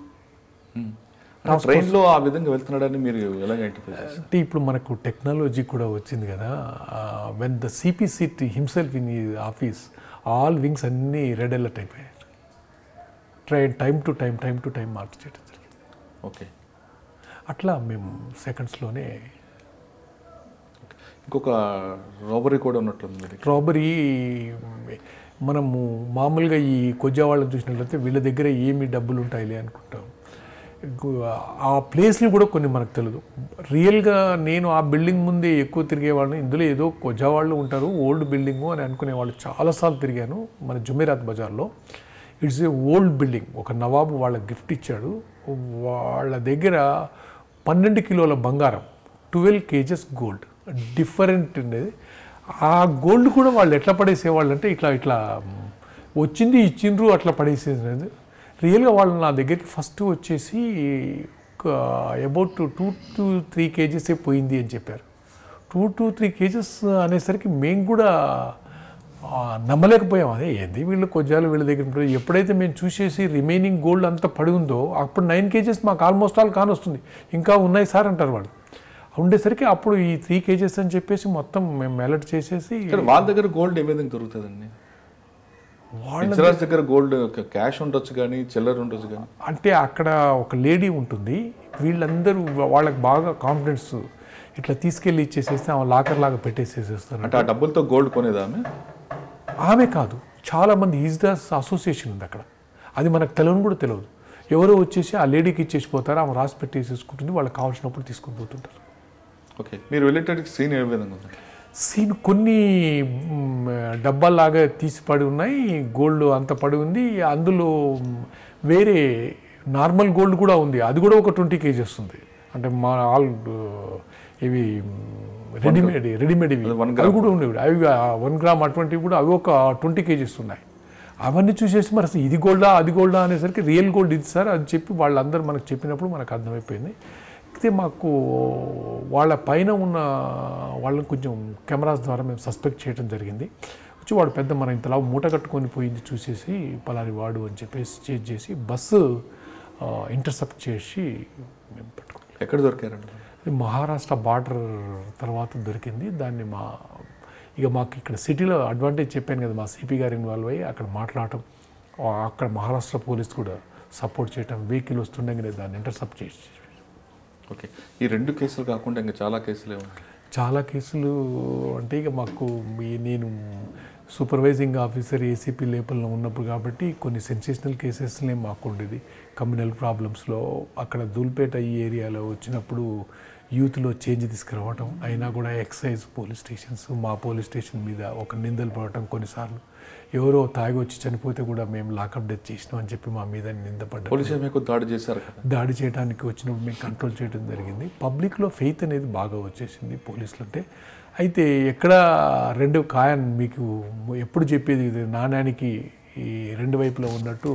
ట్రైన్లో ఆ విధంగా వెళ్తున్నాడని మీరు ఎలా ఐడెంటిఫై చేస్తారు అంటే ఇప్పుడు మనకు టెక్నాలజీ కూడా వచ్చింది కదా when the CP SIT himself in ఈ ఆఫీస్ ఆల్ వింగ్స్ అన్నీ రెడ్ అలర్ట్ అయిపోయాయి train time to time time to time మార్చేయడం జరిగింది ఓకే అట్లా మేము సెకండ్స్లోనే ఇంకొక రాబరీ కూడా ఉన్నట్టుంది మీ దగ్గర రాబరీ మనము మామూలుగా ఈ కొజ్జా వాళ్ళని చూసినట్లయితే వీళ్ళ దగ్గర ఏమి డబ్బులు ఉంటాయిలే అనుకుంటాం గు- ఆ ప్లేస్లు కూడా కొన్ని మనకు తెలియదు రియల్గా నేను ఆ బిల్డింగ్ ముందే ఎక్కువ తిరిగేవాడిని ఇందులో ఏదో కొజ్జా వాళ్ళు ఉంటారు ఓల్డ్ బిల్డింగు అని అనుకునేవాళ్ళు చాలాసార్లు తిరిగాను మన జుమేరాత్ బజార్లో ఇట్స్ ఏ ఓల్డ్ బిల్డింగ్ ఒక నవాబు వాళ్ళకి గిఫ్ట్ ఇచ్చాడు వాళ్ళ దగ్గర పన్నెండు కిలోల బంగారం ట్వెల్వ్ కేజెస్ గోల్డ్ డిఫరెంట్ ఉండేది ఆ గోల్డ్ కూడా వాళ్ళు ఎట్లా పడేసేవాళ్ళు అంటే ఇట్లా ఇట్లా వచ్చింది ఇచ్చిండ్రు అట్లా పడేసేది రియల్గా వాళ్ళు నా దగ్గరికి ఫస్ట్ వచ్చేసి అబౌట్ టూ టు త్రీ కేజెసే పోయింది అని చెప్పారు టూ టు త్రీ కేజెస్ అనేసరికి మేము కూడా ఆ, నమ్మలేకపోయాం అదే ఏంది వీళ్ళు కొజ్జాలు వీళ్ళ దగ్గర ఉంటారు ఎప్పుడైతే మేము చూసేసి రిమైనింగ్ గోల్డ్ అంతా పడి ఉందో అప్పుడు నైన్ కేజెస్ మాకు ఆల్మోస్ట్ ఆల్ కానొస్తుంది ఇంకా ఉన్నాయి సార్ అంటారు వాళ్ళు ఉండేసరికి అప్పుడు ఈ త్రీ కేజెస్ అని చెప్పేసి మొత్తం మేము అలర్ట్ చేసేసి ఇక్కడ వాళ్ళ దగ్గర గోల్డ్ ఏ విధంగా దొరుకుతుందండి వాళ్ళ ఇన్సూరెన్స్ దగ్గర గోల్డ్ క్యాష్ ఉండొచ్చు కానీ చిల్లర ఉండొచ్చు కానీ అంటే అక్కడ ఒక లేడీ ఉంటుంది వీళ్ళందరూ వాళ్ళకి బాగా కాన్ఫిడెన్స్ ఇట్లా తీసుకెళ్ళి ఇచ్చేసేస్తే ఆమె లాకర్ లాగా పెట్టేసేసేస్తారు అంటే ఆ డబ్బులతో గోల్డ్ కొనేదా ఆమె ఆమె కాదు చాలామంది ఈజ్దాస్ అసోసియేషన్ ఉంది అక్కడ అది మనకు తెలియని కూడా తెలియదు ఎవరో వచ్చేసి ఆ లేడీకి ఇచ్చేసి పోతారు ఆమె రాసి పెట్టేసేసుకుంటుంది వాళ్ళకి కావాల్సినప్పుడు తీసుకొని పోతుంటారు ఓకే మీరు వెళ్ళేటప్పుడు సీన్ ఏ విధంగా ఉంది సీన్ కొన్ని మ్, డబ్బాల్లాగా తీసి పడి ఉన్నాయి గోల్డ్ అంత పడి ఉంది అందులో మ్, వేరే నార్మల్ గోల్డ్ కూడా ఉంది అది కూడా ఒక ట్వంటీ కేజెస్ ఉంది అంటే మా ఆల్ ఇవి రెడీమేడ్ రెడీమేడ్ ఇవి అది one అవి కూడా ఉండేవి అవి వన్ గ్రామ్ అటువంటివి కూడా అవి ఒక ట్వంటీ కేజెస్ ఉన్నాయి అవన్నీ చూసేసి మరి అసలు ఇది గోల్డా అది గోల్డా అనేసరికి రియల్ గోల్డ్ ఇది సార్ అని చెప్పి వాళ్ళందరూ మనకు చెప్పినప్పుడు మనకు అర్థమైపోయింది అయితే మాకు వాళ్ళ పైన ఉన్న వాళ్ళని కొంచెం కెమెరాస్ ద్వారా మేము సస్పెక్ట్ చేయడం జరిగింది వచ్చి వాడు పెద్ద మన ఇంతలా మూట కట్టుకొని పోయింది చూసేసి పలాని వాడు అని చెప్పేసి చేజ్ చేసి బస్సు ఇంటర్సెప్ట్ చేసి మేము పట్టుకున్నాం ఎక్కడ దొరికారండి ఇది మహారాష్ట్ర బార్డర్ తర్వాత దొరికింది దాన్ని మా ఇక మాకు ఇక్కడ సిటీలో అడ్వాంటేజ్ చెప్పాను కదా మా సిపి గారు ఇన్వాల్వ్ అయ్యి అక్కడ మాట్లాడటం ఆ అక్కడ మహారాష్ట్ర పోలీస్ కూడా సపోర్ట్ చేయటం వెహికల్ వస్తుండగానే దాన్ని ఇంటర్సెప్ట్ చేసి ఓకే ఈ రెండు కేసులు కాకుండా ఇంకా చాలా కేసులే ఉన్నాయి చాలా కేసులు అంటే ఇక మాకు ఈ- నేను సూపర్వైజింగ్ ఆఫీసర్ ఏసీపీ లేపల్లో ఉన్నప్పుడు కాబట్టి కొన్ని సెన్సేషనల్ కేసెస్లే మాకు ఉండేది కమ్యూనల్ ప్రాబ్లమ్స్లో అక్కడ దూల్పేట ఈ ఏరియాలో వచ్చినప్పుడు యూత్లో చేంజ్ తీసుకురావటం అయినా కూడా ఎక్సైజ్ పోలీస్ స్టేషన్స్ మా పోలీస్ స్టేషన్ మీద ఒక నిందలు పడటం కొన్నిసార్లు ఎవరో తాగి వచ్చి చనిపోతే కూడా మేము లాకప్ డెత్ చేసినాం అని చెప్పి మా మీద నిందపడ్డారు పోలీసు మీకు దాడి చేశారు కదా దాడి చేయడానికి వచ్చినప్పుడు మేము కంట్రోల్ చేయడం జరిగింది పబ్లిక్లో ఫెయిత్ అనేది బాగా వచ్చేసింది పోలీసులు అంటే అయితే ఎక్కడ రెండు కాయన్ మీకు ఎప్పుడు చెప్పేది ఇది నాణ్యానికి ఈ రెండు వైపులా ఉన్నట్టు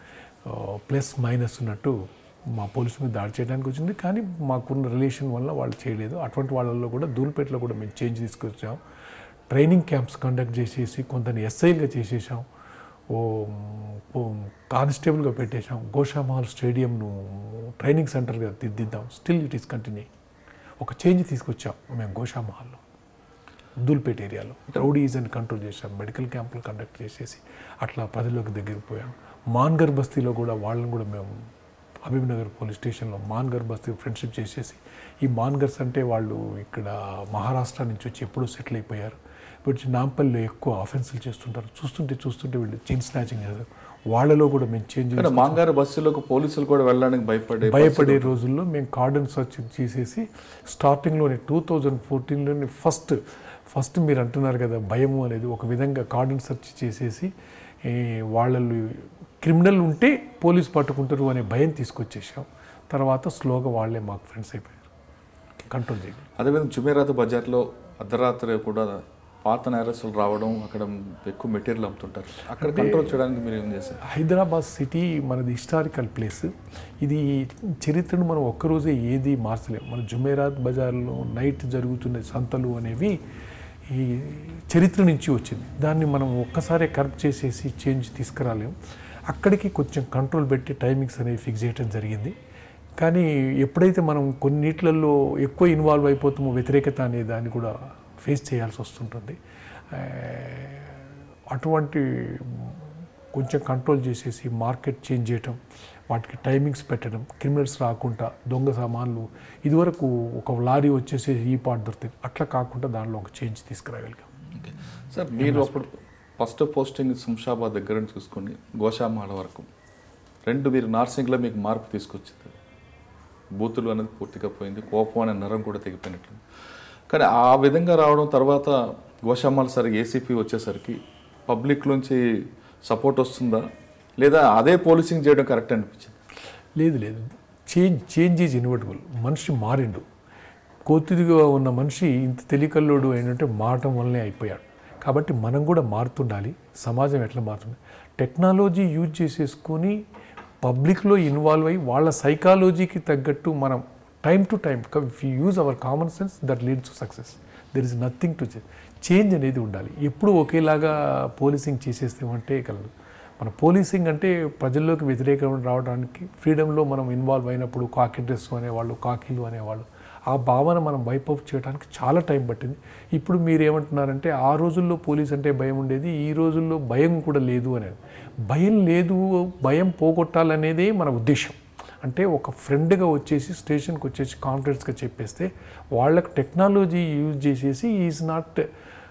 ప్లస్ మైనస్ ఉన్నట్టు మా పోలీసు మీద దాడి చేయడానికి వచ్చింది కానీ మాకున్న రిలేషన్ వల్ల వాళ్ళు చేయలేదు అటువంటి వాళ్ళల్లో కూడా దూల్పేటలో కూడా మేము చేంజ్ తీసుకొచ్చాం ట్రైనింగ్ క్యాంప్స్ కండక్ట్ చేసేసి కొంతని ఎస్ఐలుగా చేసేసాం ఓ ఓ కానిస్టేబుల్గా పెట్టేశాం గోషామహల్ స్టేడియంను ట్రైనింగ్ సెంటర్గా దిద్దిద్దాం స్టిల్ ఇట్ ఈస్ కంటిన్యూ ఒక చేంజ్ తీసుకొచ్చాం మేము గోషామహల్లో దూల్పేట ఏరియాలో రౌడీజన్ కంట్రోల్ చేశాం మెడికల్ క్యాంపులు కండక్ట్ చేసేసి అట్లా ప్రజలకు దగ్గరికి పోయాం మాన్గర్ బస్తీలో కూడా వాళ్ళని కూడా మేము హబీబ్ నగర్ పోలీస్ స్టేషన్లో మాన్గర్ బస్తీ ఫ్రెండ్షిప్ చేసేసి ఈ మాన్గర్స్ అంటే వాళ్ళు ఇక్కడ మహారాష్ట్ర నుంచి వచ్చి ఎప్పుడూ సెటిల్ అయిపోయారు ఇప్పుడు నాంపల్లిలో ఎక్కువ ఆఫెన్సులు చేస్తుంటారు చూస్తుంటే చూస్తుంటే వీళ్ళు చైన్ స్నాచింగ్ చేస్తారు వాళ్ళలో కూడా మేము చేంజ్ కానీ మాంగారు బస్సులోకి పోలీసులు కూడా వెళ్ళడానికి భయపడే భయపడే రోజుల్లో మేము కార్డన్ సర్చ్ చేసేసి స్టార్టింగ్లోనే టూ థౌజండ్ ఫోర్టీన్లోనే ఫస్ట్ ఫస్ట్ మీరు అంటున్నారు కదా భయము అనేది ఒక విధంగా కార్డన్ సెర్చ్ చేసేసి ఏ, వాళ్ళల్లో క్రిమినల్ ఉంటే పోలీస్ పట్టుకుంటారు అనే భయం తీసుకొచ్చేసాం తర్వాత స్లోగా వాళ్ళే మాకు ఫ్రెండ్స్ అయిపోయారు కంట్రోల్ చేయగలం అదేవిధంగా జుమేరాత్ బజార్లో అర్ధరాత్రి కూడా పాత నేరస్తులు రావడం అక్కడ ఎక్కువ మెటీరియల్ అమ్ముతుంటారు అక్కడ కంట్రోల్ చేయడానికి మీరు ఏం చేశారు హైదరాబాద్ సిటీ మనది హిస్టారికల్ ప్లేస్ ఇది చరిత్రను మనం ఒక్కరోజే ఏది మార్చలేం మన జుమేరాత్ బజార్లో నైట్ జరుగుతున్న సంతలు అనేవి ఈ చరిత్ర నుంచి వచ్చింది దాన్ని మనం ఒక్కసారి కరెక్ట్ చేసేసి చేంజ్ తీసుకురాలేం అక్కడికి కొంచెం కంట్రోల్ పెట్టి టైమింగ్స్ అనేవి ఫిక్స్ చేయడం జరిగింది కానీ ఎప్పుడైతే మనం కొన్నిట్లలో ఎక్కువ ఇన్వాల్వ్ అయిపోతామో వ్యతిరేకత అనే దాన్ని కూడా ఫేస్ చేయాల్సి వస్తుంటుంది ఆ, అటువంటి కొంచెం కంట్రోల్ చేసేసి మార్కెట్ చేంజ్ చేయటం వాటికి టైమింగ్స్ పెట్టడం క్రిమినల్స్ రాకుండా దొంగ సామాన్లు ఇదివరకు ఒక లారీ వచ్చేసి ఈ పార్ట్ దొరుకుతుంది అట్లా కాకుండా దానిలో ఒక చేంజ్ తీసుకురాగలిగాం ఓకే సార్ మీరు అప్పుడు ఫస్ట్ పోస్టింగ్ శంషాబాద్ దగ్గర నుంచి చూసుకొని గోషామాల వరకు రెండు మీరు నార్సింగ్లో మీకు మార్పు తీసుకొచ్చింది బూతులు అనేది పూర్తిగా పోయింది కోపం అనే నరం కూడా తెగిపోయినట్లు కానీ ఆ విధంగా రావడం తర్వాత గోషామాల సరే ఏసీపీ వచ్చేసరికి పబ్లిక్ నుంచి సపోర్ట్ వస్తుందా లేదా అదే పోలీసింగ్ చేయడం కరెక్ట్ అనిపించింది లేదు లేదు చేంజ్ చేంజ్ ఈజ్ ఇన్వర్టబుల్ మనిషి మారిండు కోతిదిగా ఉన్న మనిషి ఇంత తెలికల్లోడు ఏంటంటే మారటం వల్లనే అయిపోయాడు కాబట్టి మనం కూడా మారుతుండాలి సమాజం ఎట్లా మారుతుంది టెక్నాలజీ యూజ్ చేసేసుకొని పబ్లిక్లో ఇన్వాల్వ్ అయ్యి వాళ్ళ సైకాలజీకి తగ్గట్టు మనం time to time if you use our common sense that leads to success there is nothing to change అనేది ఉండాలి ఎప్పుడు ఒకేలాగా పోలీసింగ్ చేసేస్తామంటే కలదు మన పోలీసింగ్ అంటే ప్రజల్లోకి వ్యతిరేకం రావడానికి ఫ్రీడమ్లో మనం ఇన్వాల్వ్ అయినప్పుడు కాకి డ్రెస్ అనేవాళ్ళు కాకీలు అనేవాళ్ళు ఆ భావన మనం వైప్ అవుట్ చేయడానికి చాలా టైం పట్టింది ఇప్పుడు మీరు ఏమంటున్నారంటే ఆ రోజుల్లో పోలీస్ అంటే భయం ఉండేది ఈ రోజుల్లో భయం కూడా లేదు అనేది భయం లేదు భయం పోగొట్టాలనేదే మన ఉద్దేశం అంటే ఒక ఫ్రెండ్గా వచ్చేసి స్టేషన్కి వచ్చేసి కాన్ఫిడెన్స్గా చెప్పేస్తే వాళ్ళకి టెక్నాలజీ యూజ్ చేసేసి is not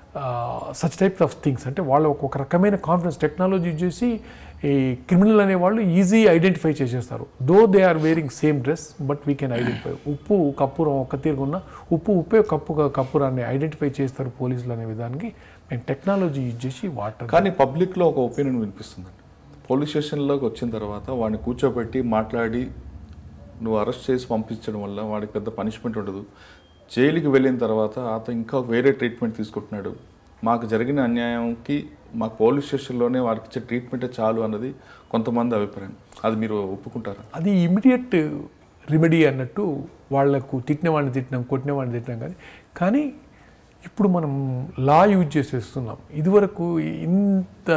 such type of things అంటే వాళ్ళ ఒక ఒక రకమైన కాన్ఫిడెన్స్ టెక్నాలజీ యూజ్ చేసి ఈ క్రిమినల్ అనేవాళ్ళు ఈజీ ఐడెంటిఫై చేసేస్తారు though they are wearing same dress but we can identify ఉప్పు కప్పురం ఒక్క తీరుగున్న ఉప్పు ఉప్పే కప్పు కప్పురాన్ని ఐడెంటిఫై చేస్తారు పోలీసులు అనే విధానికి మేము టెక్నాలజీ యూజ్ చేసి వాటర్ కానీ పబ్లిక్లో ఒక ఒపీనియన్ వినిపిస్తుందండి పోలీస్ స్టేషన్లోకి వచ్చిన తర్వాత వాడిని కూర్చోబెట్టి మాట్లాడి నువ్వు అరెస్ట్ చేసి పంపించడం వల్ల వాడికి పెద్ద పనిష్మెంట్ ఉండదు జైలుకి వెళ్ళిన తర్వాత అతను ఇంకా వేరే ట్రీట్మెంట్ తీసుకుంటున్నాడు మాకు జరిగిన అన్యాయంకి మా పోలీస్ స్టేషన్లోనే వాడికి ఇచ్చే ట్రీట్మెంటే చాలు అన్నది కొంతమంది అభిప్రాయం అది మీరు ఒప్పుకుంటారా అది ఇమీడియట్ రెమెడీ అన్నట్టు వాళ్లకు తిట్టిన వాడిని తిట్టినాం కొట్టిన వాడిని తిట్టినాం కానీ కానీ ఇప్పుడు మనం లా యూజ్ చేసేస్తున్నాం ఇదివరకు ఇంత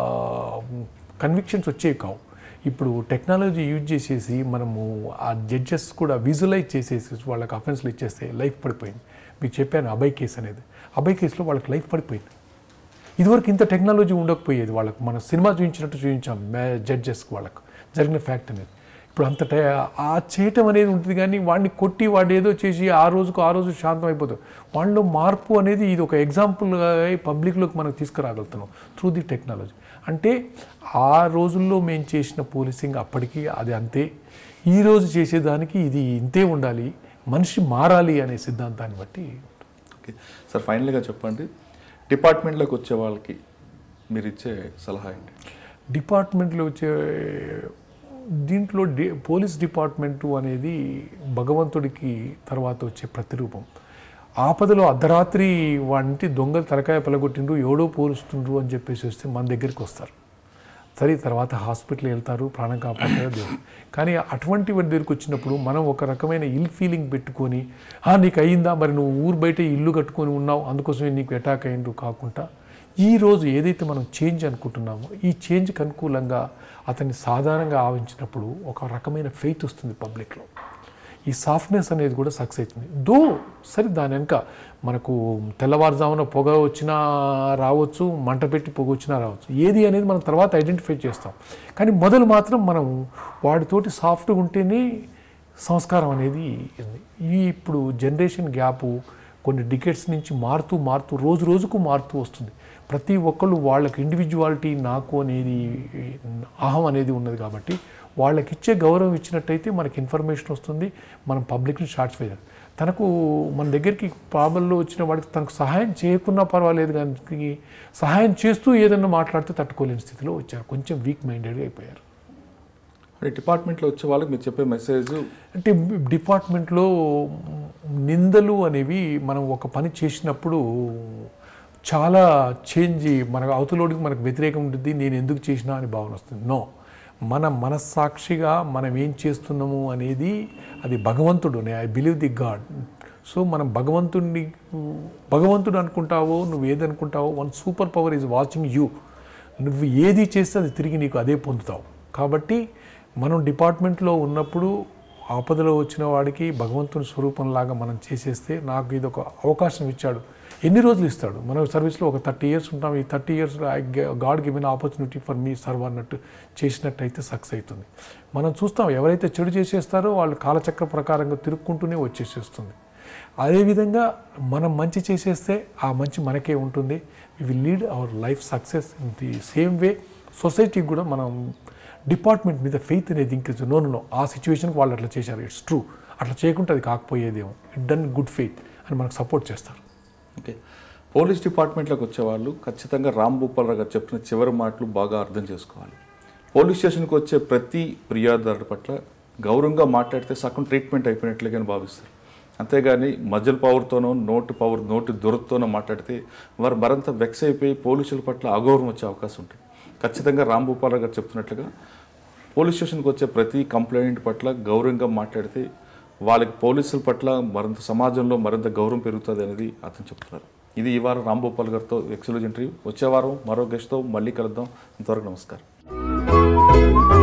కన్విక్షన్స్ వచ్చేవి కావు ఇప్పుడు టెక్నాలజీ యూజ్ చేసేసి మనము ఆ జడ్జెస్ కూడా విజువలైజ్ చేసేసి వాళ్ళకి అఫెన్స్లు ఇచ్చేస్తే లైఫ్ పడిపోయింది మీకు చెప్పాను అభయ్ కేసు అనేది అభయ్ కేసులో వాళ్ళకి లైఫ్ పడిపోయింది ఇదివరకు ఇంత టెక్నాలజీ ఉండకపోయేది వాళ్ళకు మన సినిమా చూపించినట్టు చూపించాం జడ్జెస్కి వాళ్ళకు జరిగిన ఫ్యాక్ట్ అనేది ఇప్పుడు అంత టై ఆ చేయటం అనేది ఉంటుంది కానీ వాడిని కొట్టి వాడు ఏదో చేసి ఆ రోజుకు ఆ రోజు శాంతం అయిపోతుంది వాళ్ళలో మార్పు అనేది ఇది ఒక ఎగ్జాంపుల్గా పబ్లిక్లోకి మనం తీసుకురాగలుగుతున్నాం త్రూ ది టెక్నాలజీ అంటే ఆ రోజుల్లో మేము చేసిన పోలీసింగ్ అప్పటికి అది అంతే ఈ రోజు చేసేదానికి ఇది ఇంతే ఉండాలి మనిషి మారాలి అనే సిద్ధాంతాన్ని బట్టి ఓకే సార్ ఫైనల్గా చెప్పండి డిపార్ట్మెంట్లోకి వచ్చే వాళ్ళకి మీరు ఇచ్చే సలహా ఏంటి డిపార్ట్మెంట్లో వచ్చే దీంట్లో డి పోలీస్ డిపార్ట్మెంటు అనేది భగవంతుడికి తర్వాత వచ్చే ప్రతిరూపం ఆపదలో అర్ధరాత్రి వాంటి దొంగలు తలకాయ పలగొట్టిండ్రు ఎవడో పోలుస్తుండ్రు అని చెప్పేసి వస్తే మన దగ్గరికి వస్తారు సరే తర్వాత హాస్పిటల్ వెళ్తారు ప్రాణం కాపాడతారు దేవుడు కానీ అటువంటి వాడి దగ్గరికి వచ్చినప్పుడు మనం ఒక రకమైన ఇల్ ఫీలింగ్ పెట్టుకొని "ఆ, నీకు అయ్యిందా మరి నువ్వు ఊరు బయట ఇల్లు కట్టుకొని ఉన్నావు అందుకోసమే నీకు అటాక్ అయిండు కాకుండా ఈ రోజు ఏదైతే మనం చేంజ్ అనుకుంటున్నామో ఈ చేంజ్కి అనుకూలంగా అతన్ని సాధారణంగా ఆవించినప్పుడు ఒక రకమైన ఫెయిత్ వస్తుంది పబ్లిక్లో ఈ సాఫ్ట్నెస్ అనేది కూడా సక్సెస్ అవుతుంది దో సరే దాని వెనక మనకు తెల్లవారుజామున పొగ వచ్చినా రావచ్చు మంట పెట్టి పొగ వచ్చినా రావచ్చు ఏది అనేది మనం తర్వాత ఐడెంటిఫై చేస్తాం కానీ మొదలు మాత్రం మనం వాడితోటి సాఫ్ట్గా ఉంటేనే సంస్కారం అనేది ఉంది ఈ ఇప్పుడు జనరేషన్ గ్యాపు కొన్ని డికెట్స్ నుంచి మారుతూ మారుతూ రోజు రోజుకు మారుతూ వస్తుంది ప్రతి ఒక్కళ్ళు వాళ్ళకి ఇండివిజువాలిటీ నాకు అనేది అహం అనేది ఉన్నది కాబట్టి వాళ్ళకి ఇచ్చే గౌరవం ఇచ్చినట్టయితే మనకి ఇన్ఫర్మేషన్ వస్తుంది మనం పబ్లిక్ని సాటిస్ఫై చేయాలి తనకు మన దగ్గరికి ప్రాబ్లంలో వచ్చిన వాడికి తనకు సహాయం చేయకున్నా పర్వాలేదు కానీ సహాయం చేస్తూ ఏదైనా మాట్లాడితే తట్టుకోలేని స్థితిలో వచ్చారు కొంచెం వీక్ మైండెడ్గా అయిపోయారు అంటే డిపార్ట్మెంట్లో వచ్చే వాళ్ళకి మీరు చెప్పే మెసేజ్ అంటే డిపార్ట్మెంట్లో నిందలు అనేవి మనం ఒక పని చేసినప్పుడు చాలా చేంజ్ మన అవతలోడికి మనకు వ్యతిరేకం ఉంటుంది నేను ఎందుకు చేసినా అని భావన వస్తుంది నో మన మనస్సాక్షిగా మనం ఏం చేస్తున్నాము అనేది అది భగవంతుడు I believe the God so మనం భగవంతుడిని భగవంతుడు అనుకుంటావో నువ్వు ఏది అనుకుంటావో one super power is watching you నువ్వు ఏది చేస్తే అది తిరిగి నీకు అదే పొందుతావు కాబట్టి మనం డిపార్ట్మెంట్లో ఉన్నప్పుడు ఆపదలో వచ్చిన వాడికి భగవంతుని స్వరూపంలాగా మనం చేసేస్తే నాకు ఇది ఒక అవకాశం ఇచ్చాడు ఎన్ని రోజులు ఇస్తాడు మనం సర్వీస్లో ఒక థర్టీ ఇయర్స్ ఉంటాం ఈ thirty years God given opportunity for me serve అన్నట్టు చేసినట్టయితే సక్సెస్ అవుతుంది మనం చూస్తాం ఎవరైతే చెడు చేసేస్తారో వాళ్ళు కాలచక్ర ప్రకారంగా తిరుక్కుంటూనే వచ్చేసేస్తుంది అదేవిధంగా మనం మంచి చేసేస్తే ఆ మంచి మనకే ఉంటుంది we will lead our life success in the same way సొసైటీకి కూడా మనం డిపార్ట్మెంట్ మీద ఫెయిత్ అనేది ఇంక్రీజ్ నో నో ఆ సిచ్యువేషన్కి వాళ్ళు అట్లా చేశారు ఇట్స్ ట్రూ అట్లా చేయకుంటే అది కాకపోయేదేమో ఇట్ డన్ గుడ్ ఫెయిత్ అని మనకు సపోర్ట్ చేస్తారు ఓకే పోలీస్ డిపార్ట్మెంట్లోకి వచ్చేవాళ్ళు ఖచ్చితంగా రామ్ భూపాల్ గారు చెప్పిన చివరి మాటలు బాగా అర్థం చేసుకోవాలి పోలీస్ స్టేషన్కి వచ్చే ప్రతి ఫిర్యాదుదారుడి పట్ల గౌరవంగా మాట్లాడితే సగం ట్రీట్మెంట్ అయిపోయినట్లుగా భావిస్తారు అంతేగాని మజల్ పవర్తోనో నోటి పవర్ నోటి దురతతోనో మాట్లాడితే వారు మరింత వెక్స్ అయిపోయి పోలీసుల పట్ల అగౌరవం వచ్చే అవకాశం ఉంటుంది ఖచ్చితంగా రామ్ భూపాల్ గారు చెప్తున్నట్లుగా పోలీస్ స్టేషన్కి వచ్చే ప్రతి కంప్లైంట్ పట్ల గౌరవంగా మాట్లాడితే వాళ్ళకి పోలీసుల పట్ల మరింత సమాజంలో మరింత గౌరవం పెరుగుతుంది అనేది అతను చెప్తున్నారు ఇది ఈ వారం రామ్ భూపాల్ గారితో ఎక్స్క్లూజ్ ఇంటర్వ్యూ వచ్చే వారం మరో గెస్ట్తో మళ్ళీ కలుద్దాం ఇంతవరకు నమస్కారం